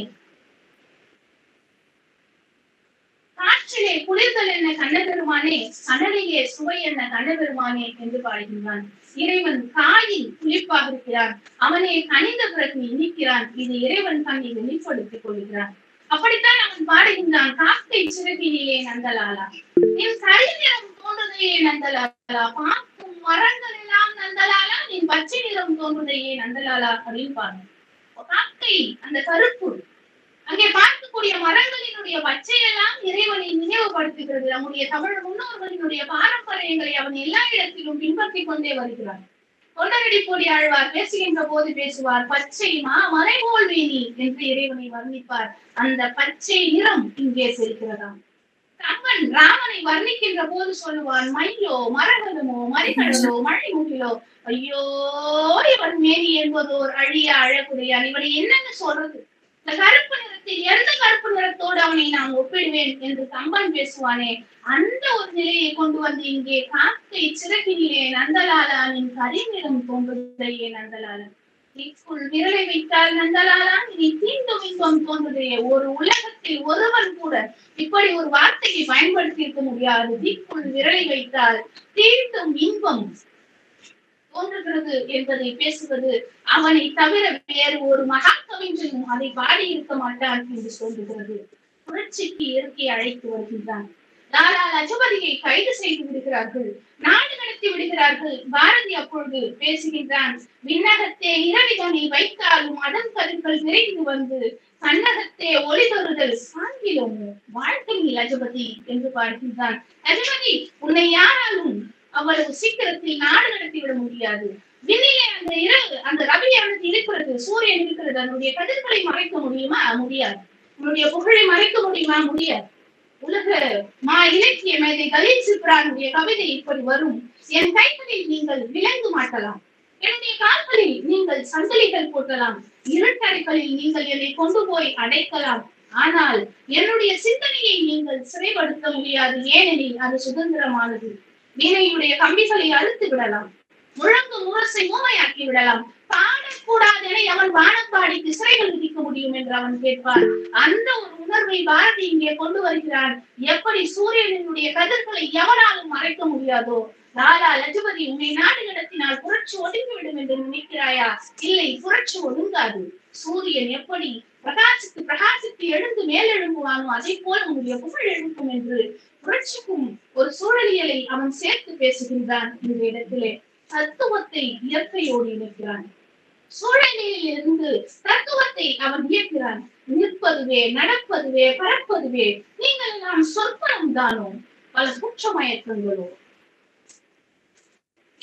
காற்றிலே குளிர்தல் என்ன கண்ண பெருமானே கடலிலே சுவை என்ன கண்ண பெருமானே என்று பாடுகின்றான் இறைவன் காயில் குளிர்ப்பாக இருக்கிறான் அவனே கனிந்த பிறகு இனிக்கிறான் இது இறைவன் தன்னை வெளிப்படுத்திக் கொள்கிறான் அப்படித்தான் அவன் பாடுகின்றான் காக்கை சிறகினிலே நந்தலாலா என் கரிநிறம் தோன்றுதையே நந்தலாலா பார்க்கும் மரங்கள் எல்லாம் நந்தலாலா என் பச்சை நிறம் தோன்றுதையே நந்தலாலா அப்படின்னு பாருங்க காக்கை அந்த கருப்பு அங்கே பார்க்கக்கூடிய மரங்களினுடைய பச்சையெல்லாம் இறைவனை நினைவுபடுத்துகிறது நம்முடைய தமிழ் முன்னோர்களினுடைய பாரம்பரியங்களை அவன் எல்லா இடத்திலும் பின்பற்றிக் கொண்டே வருகிறான் தொண்டரடி பொடி ஆழ்வார் பேசுகின்ற போது பேசுவார் பச்சை மா மலைபோல் வேணி என்று இறைவனை வர்ணிப்பார் அந்த பச்சை நிறம் இங்கே செல்கிறதாம் கம்பன் ராமனை வர்ணிக்கின்ற போது சொல்லுவான் மையோ மரகதமோ மறிகடலோ மழை முகிலோ ஐயோ இவன் மேனி என்பதோர் அழிய அழகுடையான் இவனை என்னன்னு சொல்றது இந்த கருப்பு நிறத்தில் எந்த கருப்பு நிறத்தோடு அவனை நான் ஒப்பிடுவேன் என்று கம்பன் பேசுவானே அந்த ஒரு நிலையை கொண்டு வந்து இங்கே காக்கை சிறகினிலே நந்தலாலானின் கரிநிறம் தோன்றுதையே நந்தலாலன் தீக்குள் விரலை வைத்தால் நந்தலாலான் இனி தீண்டும் இன்பம் தோன்றுதையே ஒரு உலகத்தில் ஒருவன் கூட இப்படி ஒரு வார்த்தையை பயன்படுத்தி இருக்க முடியாது தீக்குள் விரலை வைத்தால் தீண்டும் இன்பம் தோன்றுகிறது என்பதை பேசுவது அவனை தவிர வேறு ஒரு மகா கவிஞனும் அதை பாடி இருக்க மாட்டான் என்று சொல்லுகிறது புரட்சிக்கு இயற்கை அழைத்து வருகின்றான் லாலா லஜபதியை கைது செய்து விடுகிறார்கள் நாடு கடத்தி விடுகிறார்கள் பாரதி அப்பொழுது பேசுகின்றான் விண்ணகத்தே இரவிதனை வைத்தாலும் அதன் கருக்கள் விரைந்து வந்து கண்ணகத்தே ஒளி தருதல் சாங்கிலமோ வாழ்க்கை நீ லஜபதி என்று பாடுகின்றான் லஜபதி உன்னை யாராலும் அவ்வளவு சீக்கிரத்தில் நாடு நடத்தி விட முடியாது விண்ணிலே அந்த இரவு அந்த ரவியானது இருக்கிறது சூரியன் இருக்கிறது அதனுடைய கதிர்களை மறைக்க முடியுமா முடியாது உன்னுடைய புகழை மறைக்க முடியுமா முடியாது உலக மா இலக்கிய மேதை கலீல் சிப்ரானுடைய கவிதை இப்படி வரும் என் கைகளில் நீங்கள் விலங்கு மாட்டலாம் என்னுடைய கால்களில் நீங்கள் சங்கிலிகள் போட்டலாம் இருட்டறைகளில் நீங்கள் என்னை கொண்டு போய் அடைக்கலாம் ஆனால் என்னுடைய சிந்தனையை நீங்கள் சிறைப்படுத்த முடியாது ஏனெனில் அது சுதந்திரமானது வீணையுடைய கம்பிகளை அழுத்து விடலாம் முழங்கு முரசை ஊமையாக்கி விடலாம் பாடக்கூடாது என அவன் வானப்பாடிக்கு சிறைகள் விதிக்க முடியும் என்று அவன் கேட்பான் அந்த ஒரு உணர்வை பாரதி இங்கே கொண்டு வருகிறான் எப்படி சூரியனினுடைய கதிர்களை எவராலும் மறைக்க முடியாதோ லாலா லஜபதி உன்னை நாடு நடத்தினால் புரட்சி ஒடுங்கிவிடும் என்று நினைக்கிறாயா இல்லை புரட்சி ஒடுங்காது சூரியன் எப்படி பிரகாசித்து பிரகாசித்து எழுந்து மேலெழும்புவானோ அதை போல உன்னுடைய புகழ் எழுப்பும் என்று புரட்சிக்கும் ஒரு சூழலியலை அவன் சேர்த்து பேசுகின்றான் இந்த இடத்திலே தத்துவத்தை இயற்கையோடு இணைக்கிறான் சூழலில் இருந்து தத்துவத்தை அவன் இயக்கிறான் நிற்பதுவே நடப்பதுவே பறப்பதுவே நீங்கள் நாம் சொற்பனம் தானோ பல குற்றமயக்கங்களோ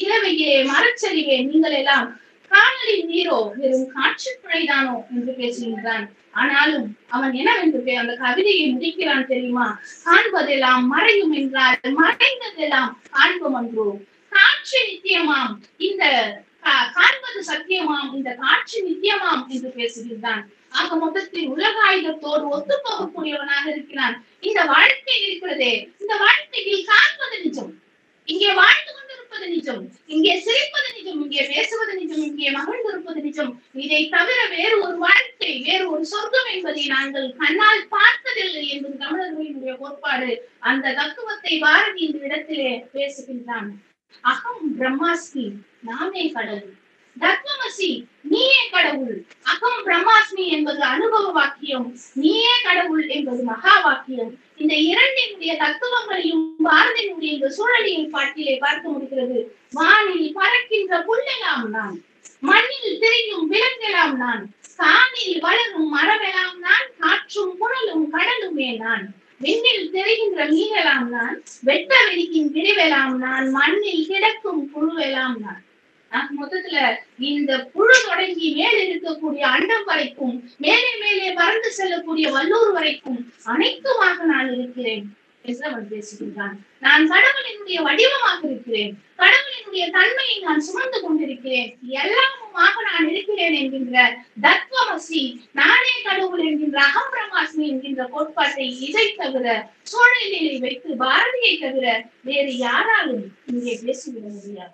இளவையே மரச்சரிவே நீங்கள் எல்லாம் காணொலி நீரோ வெறும் காட்சி பிழைதானோ என்று பேசுகின்றான் ஆனாலும் அவன் என்னவென்று பே- அந்த கவிதையை முடிக்கிறான் தெரியுமா காண்பதெல்லாம் மறையும் என்றால் மறைந்ததெல்லாம் காண்போம் என்றோ காட்சி நித்தியமாம் இந்த கா- காண்பது சத்தியமாம் இந்த காட்சி நித்தியமாம் என்று பேசுகின்றான் ஆக மொத்தத்தில் உலக ஆயுதத்தோடு ஒத்து போகக்கூடியவனாக இருக்கிறான் இந்த வாழ்க்கை இருக்கிறதே இந்த வாழ்க்கையில் காண்பது நிஜம் இங்கே வாழ்ந்து கொண்டிருப்பது நிஜம் இங்கே சிரிப்பது நிஜம் இங்கே பேசுவது நிஜம் இங்கே மகிழ்ந்திருப்பது நிஜம் இதை தவிர வேறு ஒரு வாழ்க்கை வேறு ஒரு சொர்க்கம் என்பதை நாங்கள் கண்ணால் பார்த்ததில்லை என்பது தமிழர்களினுடைய கோட்பாடு அந்த தத்துவத்தை பாரதி இந்த இடத்திலே பேசுகின்றான் அகம் பிரம்மாஸ்மி நாமே கடவுள் தத்துவமசி நீயே கடவுள் அகம் பிரம்மாஸ்மி என்பது அனுபவ வாக்கியம் நீயே கடவுள் என்பது மகா வாக்கியம் இந்த இரண்டினுடைய தத்துவங்களையும் பாரதியினுடைய இந்த சூழலியல் பாட்டிலே பார்க்க முடிகிறது வானில் பறக்கின்ற புல்லெல்லாம் நான் மண்ணில் திரியும் விலங்கெல்லாம் நான் காணில் வளரும் மரமெல்லாம் நான் காற்றும் புனலும் கடலுமே நான் விண்ணில் தெரிகின்ற மீனெல்லாம் நான் வெட்ட வெளிக்கும் விரிவெல்லாம் நான் மண்ணில் கிடக்கும் புழுவெல்லாம் நான் ஆக மொத்தத்துல இந்த புழு தொடங்கி மேல் இருக்கக்கூடிய அண்டம் வரைக்கும் மேலே மேலே பறந்து செல்லக்கூடிய வல்லூர் வரைக்கும் அனைத்துமாக நான் இருக்கிறேன் என்று அவன் பேசுகின்றான் நான் கடவுளினுடைய வடிவமாக இருக்கிறேன் கடவுளினுடைய தன்மையை நான் சுமந்து கொண்டிருக்கிறேன் எல்லாமுமாக நான் இருக்கிறேன் என்கின்ற தத்துவமசி நானே கடவுள் என்கின்ற அகம் பிரமாஸ்மி என்கின்ற கோட்பாட்டை இதை தவிர சூழ்நிலையை வைத்து பாரதியை தவிர வேறு யாராலும் இங்கே பேசிவிட முடியாது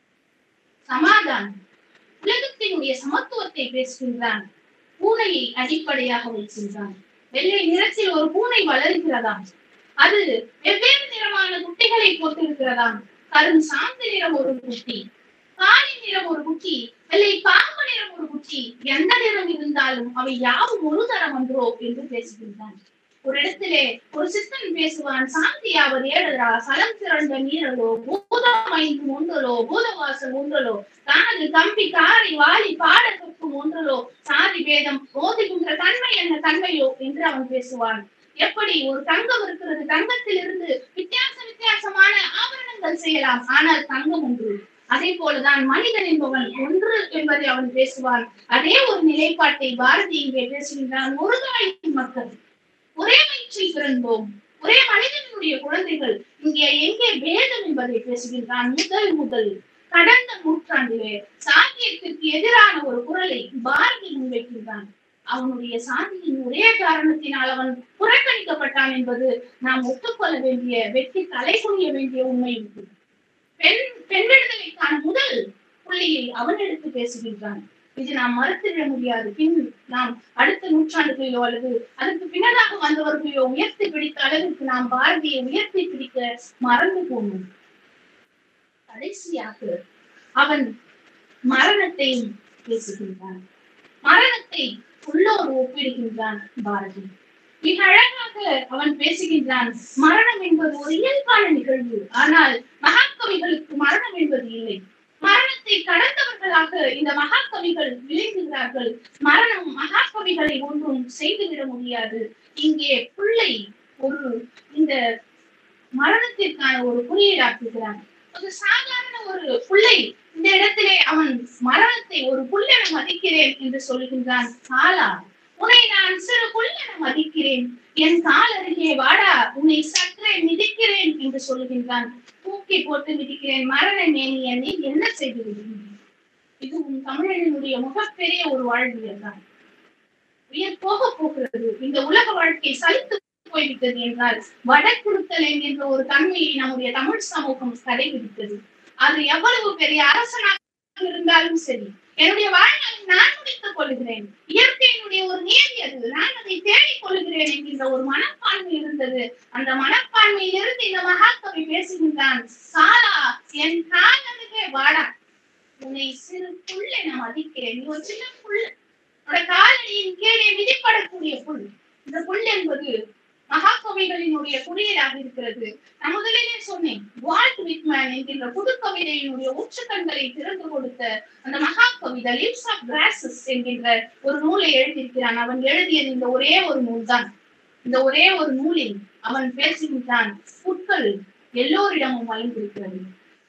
சமாதானம் உலகத்தினுடைய சமத்துவத்தை பேசுகின்றான் பூனையை அடிப்படையாக வைக்கின்றான் வெள்ளை நிறத்தில் ஒரு பூனை வளர்கிறதாம் அது வெவ்வேறு நிறமான குட்டிகளை போட்டிருக்கிறதாம் கரும் சாந்து நிறம் ஒரு குட்டி காலி நிறம் ஒரு குட்டி வெள்ளை பாம்பு நிறம் ஒரு குட்டி எந்த நிறம் இருந்தாலும் அவை யாவும் ஒரு தரம் ஒன்றோ என்று பேசுகின்றான் ஒரு இடத்திலே ஒரு சித்தன் பேசுவான் சாந்தியாவது ஏழரா சலம் திரண்ட நீரலோ பூதம் ஐந்து ஒன்றலோ பூதவாசல் ஒன்றலோ காது கம்பி காரி வாலி பாட கற்கும் ஒன்றலோ சாதி வேதம் போதிக்கின்ற தன்மை என்ன தன்மையோ என்று அவன் பேசுவான் எப்படி ஒரு தங்கம் இருக்கிறது தங்கத்திலிருந்து வித்தியாச வித்தியாசமான ஆபரணங்கள் செய்யலாம் ஆனால் தங்கம் ஒன்று அதே போலதான் மனிதன் என்பவன் ஒன்று என்பதை அவன் பேசுவான் அதே ஒரு நிலைப்பாட்டை பாரதி இங்கே பேசுகின்றான் ஒரு தாயின் மக்கள் ஒரே வயிற்றில் பிறந்தோம் ஒரே மனிதனுடைய குழந்தைகள் இங்கே எங்கே வேதம் என்பதை பேசுகின்றான் முதல் முதல் கடந்த நூற்றாண்டிலே சாத்தியத்திற்கு எதிரான ஒரு குரலை பாரதி முன்வைக்கின்றான் அவனுடைய சாதியின் ஒரே காரணத்தினால் அவன் புறக்கணிக்கப்பட்டான் என்பது நாம் ஒத்துக்கொள்ள வேண்டிய வெற்றி தலை குனிய வேண்டிய உண்மை உண்டு பெண் பெண் விடுதலைக்கான முதல் புள்ளியை அவன் எடுத்து பேசுகின்றான் இது நாம் மறுத்துவிட முடியாது பின் நாம் அடுத்த நூற்றாண்டுகளிலோ அல்லது அதற்கு பின்னதாக வந்தவர்களையோ உயர்த்தி பிடித்த அளவிற்கு நாம் பாரதியை உயர்த்தி பிடிக்க மறந்து போனோம் கடைசியாக அவன் மரணத்தையும் பேசுகின்றான் மரணத்தை உள்ளோடு ஒப்பிடுகின்றான் பாரதி மிக அழகாக அவன் பேசுகின்றான் மரணம் என்பது ஒரு இயல்பான நிகழ்வு ஆனால் மகாகவிகளுக்கு மரணம் என்பது இல்லை மரணத்தை கடந்தவர்களாக இந்த மகாகவிகள் விளங்குகிறார்கள் மரணம் மகாகவிகளை ஒன்றும் செய்துவிட முடியாது இங்கே பிள்ளை ஒரு இந்த மரணத்திற்கான ஒரு குறியீடாக்குகிறான் ஒரு சாதாரண ஒரு பிள்ளை இந்த இடத்திலே அவன் மரணத்தை ஒரு புல்லென மதிக்கிறேன் என்று சொல்லுகின்றான் காலா உன்னை நான் சிறு புல்லென மதிக்கிறேன் என் கால் அருகே வாடா உன்னை சற்றே மிதிக்கிறேன் என்று சொல்லுகின்றான் தூக்கி போட்டு மிதிக்கிறேன் மரண மேனிய நீ என்ன செய்து விடுகின்றேன் இது உன் தமிழனுடைய மிகப்பெரிய ஒரு வாழ்வியல் தான் உயிர் போக போகிறது இந்த உலக வாழ்க்கை சலித்து போய்விட்டது என்றால் வடக்குறுத்தல் என்கின்ற ஒரு தன்மையை நம்முடைய தமிழ் சமூகம் கடைபிடித்தது அது எவ்வளவு பெரிய அரசனாக இருந்தாலும் சரி என்னுடைய வாழ்நாளை நான் முடித்துக் கொள்கிறேன் இயற்கையினுடைய ஒரு நியதி அது நான் அதை தேடிக் கொள்கிறேன் என்கின்ற ஒரு மனப்பான்மை இருந்தது அந்த மனப்பான்மையிலிருந்து இந்த மகாகவி பேசுகின்றான் சாலா என் கால் அருகே வாடா உன்னை சிறு புல் என மதிக்கிறேன் நீ ஒரு சின்ன புல் உன்னோட காலடியின் கீழே விதிப்படக்கூடிய புல் இந்த புல் என்பது மகாகவிகளினுடைய குறியீடாக இருக்கிறது நான் முதலிலே சொன்னேன் வால்ட் விட்மேன் என்கின்ற புது கவிதையினுடைய உச்சக்கண்களை திறந்து கொடுத்த அந்த மகாகவி த லிப்ஸ் ஆஃப் கிராசஸ் என்கின்ற ஒரு நூலை எழுதியிருக்கிறான் அவன் எழுதியது இந்த ஒரே ஒரு நூல் தான் இந்த ஒரே ஒரு நூலில் அவன் பேசுகின்றான் புட்கள் எல்லோரிடமும் மலிந்திருக்கிறது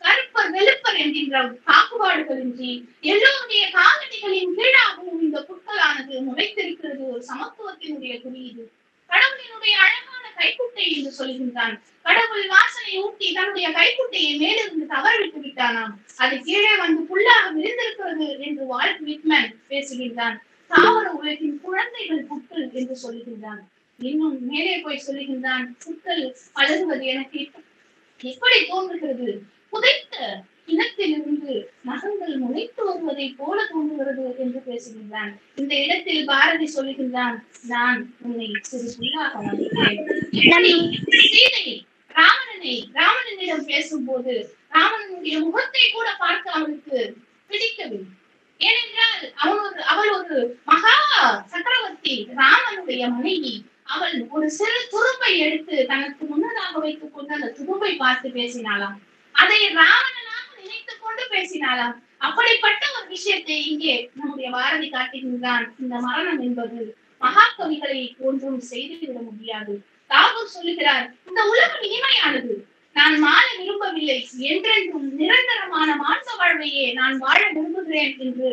கருப்பர் வெளுப்பர் என்கின்ற பாகுபாடுகளின்றி எல்லோருடைய காலணிகளின் கீழாகவும் இந்த புட்களானது முளைத்திருக்கிறது ஒரு சமத்துவத்தினுடைய குறியீடு கடவுளினுடைய அழகான கைக்குட்டை என்று சொல்கின்றான் கடவுள் வாசனை ஊட்டி தன்னுடைய கைக்குட்டையை மேலிருந்து தவறவிட்டு விட்டானாம் அது கீழே வந்து புல்லாக விரிந்திருக்கிறது என்று வால்ட் விட்மன் பேசுகின்றான் தாவர உலகின் குழந்தைகள் புட்கள் என்று சொல்லுகின்றான் இன்னும் மேலே போய் சொல்லுகின்றான் புட்கள் பழகுவது எனக்கு இப்ப- எப்படி தோன்றுகிறது புதைத்த இனத்திலிருந்து நகங்கள் முளைத்து வருவதை போல தோன்றுகிறது என்று பேசுகின்றான் இந்த இடத்தில் பாரதி சொல்லுகின்றான் நான் உன்னை சிறு புல்லாக வளர்க்கிறேன் எப்படி சீதை ராவணனை ராவணனிடம் பேசும்போது ராவணனுடைய முகத்தை கூட பார்க்க அவனுக்கு பிடிக்கவில்லை ஏனென்றால் அவன் ஒரு அவள் ஒரு மகா சக்கரவர்த்தி ராமனுடைய மனைவி அவள் ஒரு சிறு துரும்பை எடுத்து தனக்கு முன்னதாக வைத்துக் கொண்டு அந்த துரும்பை பார்த்து பேசினாளாம் அதை ராவணனாக நினைத்துக் கொண்டு பேசினாளாம் அப்படிப்பட்ட ஒரு விஷயத்தை இங்கே நம்முடைய பாரதி காட்டுகின்றான் இந்த மரணம் என்பது மகாகவிகளை ஒன்றும் செய்துவிட முடியாது தாகூர் சொல்லுகிறார் இந்த உலகம் இனிமையானது நான் வாழ விரும்பவில்லை என்றென்றும் நிரந்தரமான மாற்ற வாழ்வையே நான் வாழ விரும்புகிறேன் என்று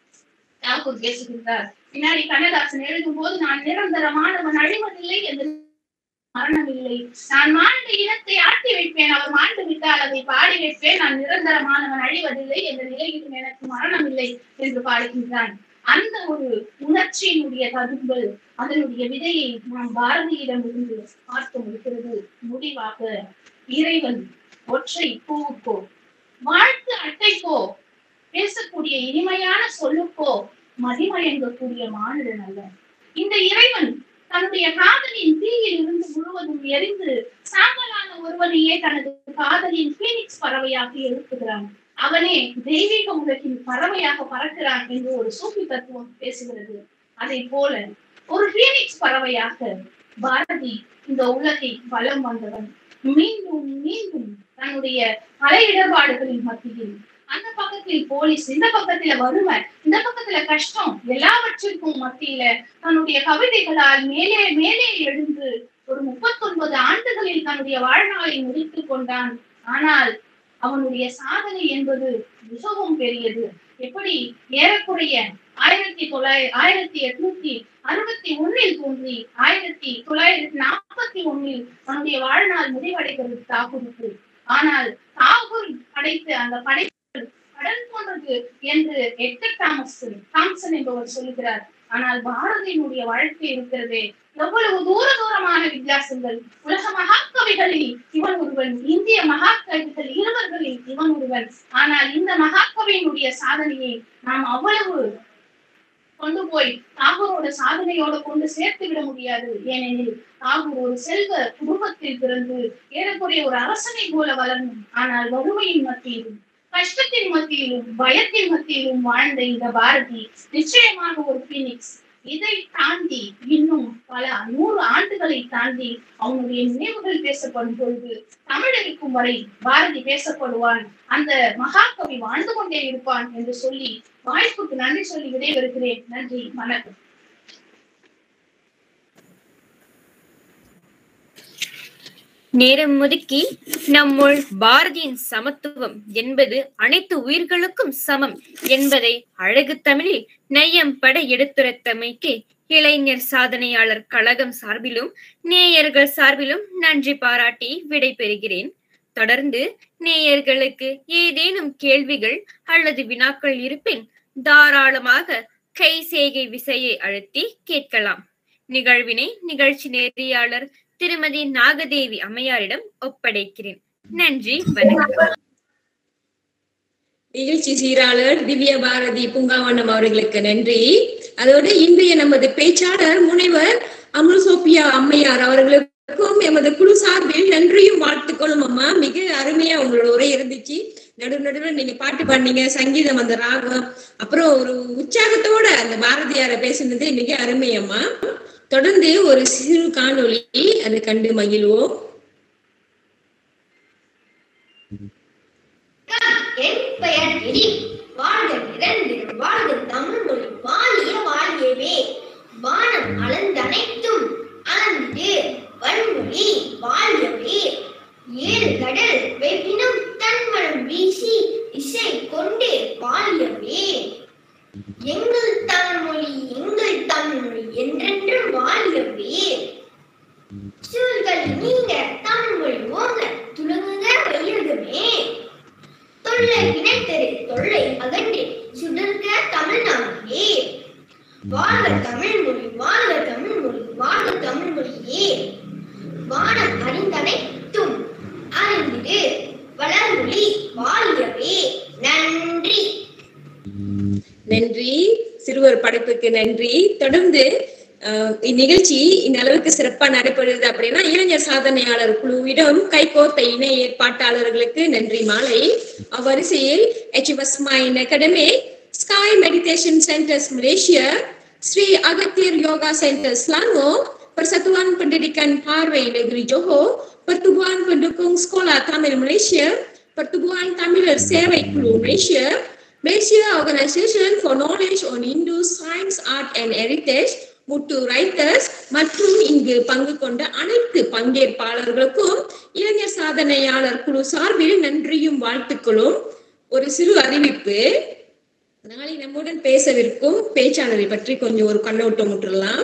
தாகூர் பேசுகின்றார் பின்னாடி கண்ணதாசன் எழுதும் போது நான் நிரந்தரமானவன் அழிவதில்லை என்று மரணமில்லை நான் மாண்ட இனத்தை ஆட்டி வைப்பேன் அவர் மாண்டு விட்டால் அதை பாடி வைப்பேன் நான் நிரந்தரமானவன் அழிவதில்லை என்ற நிலையிலும் எனக்கு மரணமில்லை என்று பாடுகின்றான் அந்த ஒரு உணர்ச்சியினுடைய ததும்பல் அதனுடைய விதையை நாம் பாரதியிடம் இருந்து பார்க்க முடிகிறது முடிவாக இறைவன் ஒற்றை பூவுக்கோ வாழ்த்து அட்டைக்கோ பேசக்கூடிய இனிமையான சொல்லுக்கோ மதிமயங்கக்கூடிய மானிடன் அல்ல இந்த இறைவன் தன்னுடைய காதலின் தீயில் இருந்து முழுவதும் எரிந்து சாம்பலான ஒருவனையே தனது காதலின் பீனிக்ஸ் பறவையாக எழுப்புகிறான் அவனே தெய்வீக உலகின் பறவையாக பறக்கிறான் என்று ஒரு சூஃபி தத்துவம் பேசுகிறது அதை போல ஒரு பீனிக்ஸ் பறவையாக பாரதி இந்த உலகை வலம் வந்தவன் மீண்டும் மீண்டும் தன்னுடைய பல இடர்பாடுகளின் மத்தியில் அந்த பக்கத்தில் போலீஸ் இந்த பக்கத்துல வறுமை இந்த பக்கத்துல கஷ்டம் எல்லாவற்றிற்கும் மத்தியில தன்னுடைய கவிதைகளால் மேலே மேலே எழுந்து ஒரு முப்பத்தொன்பது ஆண்டுகளில் தன்னுடைய வாழ்நாளை முடித்துக் கொண்டான் ஆனால் அவனுடைய சாதனை என்பது மிகவும் பெரியது எப்படி ஏறக்குறைய ஆயிரத்தி தொள்ளாயிரத்தி ஆயிரத்தி எட்நூத்தி அறுபத்தி ஒன்னில் தோன்றி ஆயிரத்தி தொள்ளாயிரத்தி நாற்பத்தி ஒன்னில் தன்னுடைய வாழ்நாள் முடிவடைகிறது தாகூருக்கு ஆனால் தாகூர் படைத்த அந்த படை கடல் போன்றது என்று எட்கர் தாமஸ் தாம்சன் என்பவர் சொல்லுகிறார் ஆனால் பாரதியினுடைய வாழ்க்கை இருக்கிறதே எவ்வளவு தூர தூரமான வித்தியாசங்கள் உலக மகாகவிகளில் இவன் ஒருவன் இந்திய மகாகவிகள் இருவர்களில் இவன் ஒருவன் ஆனால் இந்த மகாகவியினுடைய சாதனையை நாம் அவ்வளவு கொண்டு போய் தாகூரோட சாதனையோட கொண்டு சேர்த்து விட முடியாது ஏனெனில் தாகூர் ஒரு செல்வ குடும்பத்தில் பிறந்து ஏறக்குறைய ஒரு அரசனை போல வளர்ந்தும் ஆனால் வறுமையின் மத்தியிலும் கஷ்டத்தின் மத்தியிலும் பயத்தின் மத்தியிலும் வாழ்ந்த இந்த பாரதி நிச்சயமாக ஒரு பீனிக்ஸ் இதை தாண்டி இன்னும் பல நூறு ஆண்டுகளை தாண்டி அவனுடைய நினைவுகள் பேசப்படும் பொழுது தமிழ் இருக்கும் வரை பாரதி பேசப்படுவான் அந்த மகாகவி வாழ்ந்து கொண்டே இருப்பான் என்று சொல்லி வாய்ப்புக்கு நன்றி சொல்லி விடைபெறுகிறேன் நன்றி வணக்கம் நேரம் ஒதுக்கி நம்முள் பாரதியின் சமத்துவம் என்பது அனைத்து உயிர்களுக்கும் சமம் என்பதை அழகு தமிழில் நையம் பட எடுத்துரைத்தமைக்கு இளைஞர் சாதனையாளர் கழகம் சார்பிலும் நேயர்கள் சார்பிலும் நன்றி பாராட்டி விடை பெறுகிறேன் தொடர்ந்து நேயர்களுக்கு ஏதேனும் கேள்விகள் அல்லது வினாக்கள் இருப்பின் தாராளமாக கை சேகை விசையை அழுத்தி கேட்கலாம் நிகழ்வினை நிகழ்ச்சி நெறியாளர் திருமதி நாகதேவி அம்மையாரிடம் ஒப்படைக்கிறேன் நன்றி வணக்கம் நிகழ்ச்சி சீராளர் திவ்ய பாரதி பூங்காவனம் அவர்களுக்கு நன்றி அதோடு இன்றைய நமது பேச்சாளர் முனைவர் அமுல் சோபியா அம்மையார் அவர்களுக்கும் எமது குழு சார்பில் நன்றியும் வாழ்த்துக்களும் அம்மா மிக அருமையா உங்களோட உரை இருந்துச்சு நடு நடுவில் நீங்க பாட்டு பாடினீங்க சங்கீதம் அந்த ராகம் அப்புறம் ஒரு உற்சாகத்தோட அந்த பாரதியார பேசினது மிக அருமை அம்மா தொடர்ந்து ஒரு சிறு காணொளி அதை கண்டு மகிழ்வோம் என் பெயர் எரி வாழ்க நிரந்தரம் வாழ்க தமிழ் மொழி வாழிய வாழியவே வானம் அளந்தனைத்தும் அளந்து வன்மொழி வாழியவே ஏழு கடல் வெப்பினும் தன்மனம் வீச வாழியவே எங்கள் தமிழ்மொழி எங்கள் தமிழ்மொழி என்றென்றும் வாழியவே சூழ்கள் நீங்க தமிழ்மொழி ஓங்க துளுங்குக வையகமே தொல்லை வினைத்தரு தொல்லை அகன்றே சுடர்க தமிழ்நாட்டிலே வாழ்க தமிழ்மொழி வாழ்க தமிழ்மொழி வாழ்க தமிழ்மொழியே வானம் அறிந்தனைத்தும் அறிந்திடு வளர்மொழி வாழ்கவே நன்றி நன்றி சிறுவர் படைப்புக்கு நன்றி தொடர்ந்து அஹ், இந்நிகழ்ச்சி இந்த அளவுக்கு சிறப்பா நடைபெறுது அப்படின்னா இளைஞர் சாதனையாளர் குழுவிடம் கைகோர்த்த இணை ஏற்பாட்டாளர்களுக்கு நன்றி மாலை அவ்வரிசையில் HMS Mind Academy, Sky Meditation Centers Malaysia, Sri Agathir Yoga Center Selangor, Persatuan Pendidikan Parway Negeri Johor, Pertubuhan Pendukung Sekolah Tamil Malaysia, Pertubuhan Tamiler Sewai Kulu Malaysia, Malaysia Organization for Knowledge on Hindu Science, Art and Heritage, முட்டு writers மற்றும் இங்கு பங்கு கொண்ட அனைத்து பங்கேற்பாளர்களுக்கும் இளைஞர் சாதனையாளர் குழு சார்பில் நன்றியும் வாழ்த்துக்களும் ஒரு சிறு அறிவிப்பு நாளை நம்முடன் பேசவிருக்கும் பேச்சாளரை பற்றி கொஞ்சம் ஒரு கண்ணோட்டம் விட்டுறலாம்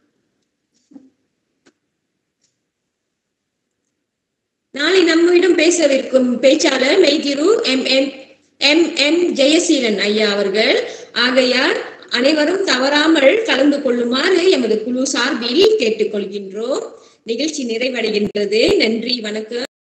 நாளை நம்மிடம் பேசவிருக்கும் பேச்சாளர் மெய்திரு M M M M Jayaseelan ஐயா அவர்கள் ஆகையால் அனைவரும் தவறாமல் கலந்து கொள்ளுமாறு எமது குழு சார்பில் கேட்டுக்கொள்கின்றோம் நிகழ்ச்சி நிறைவடைகின்றது நன்றி வணக்கம்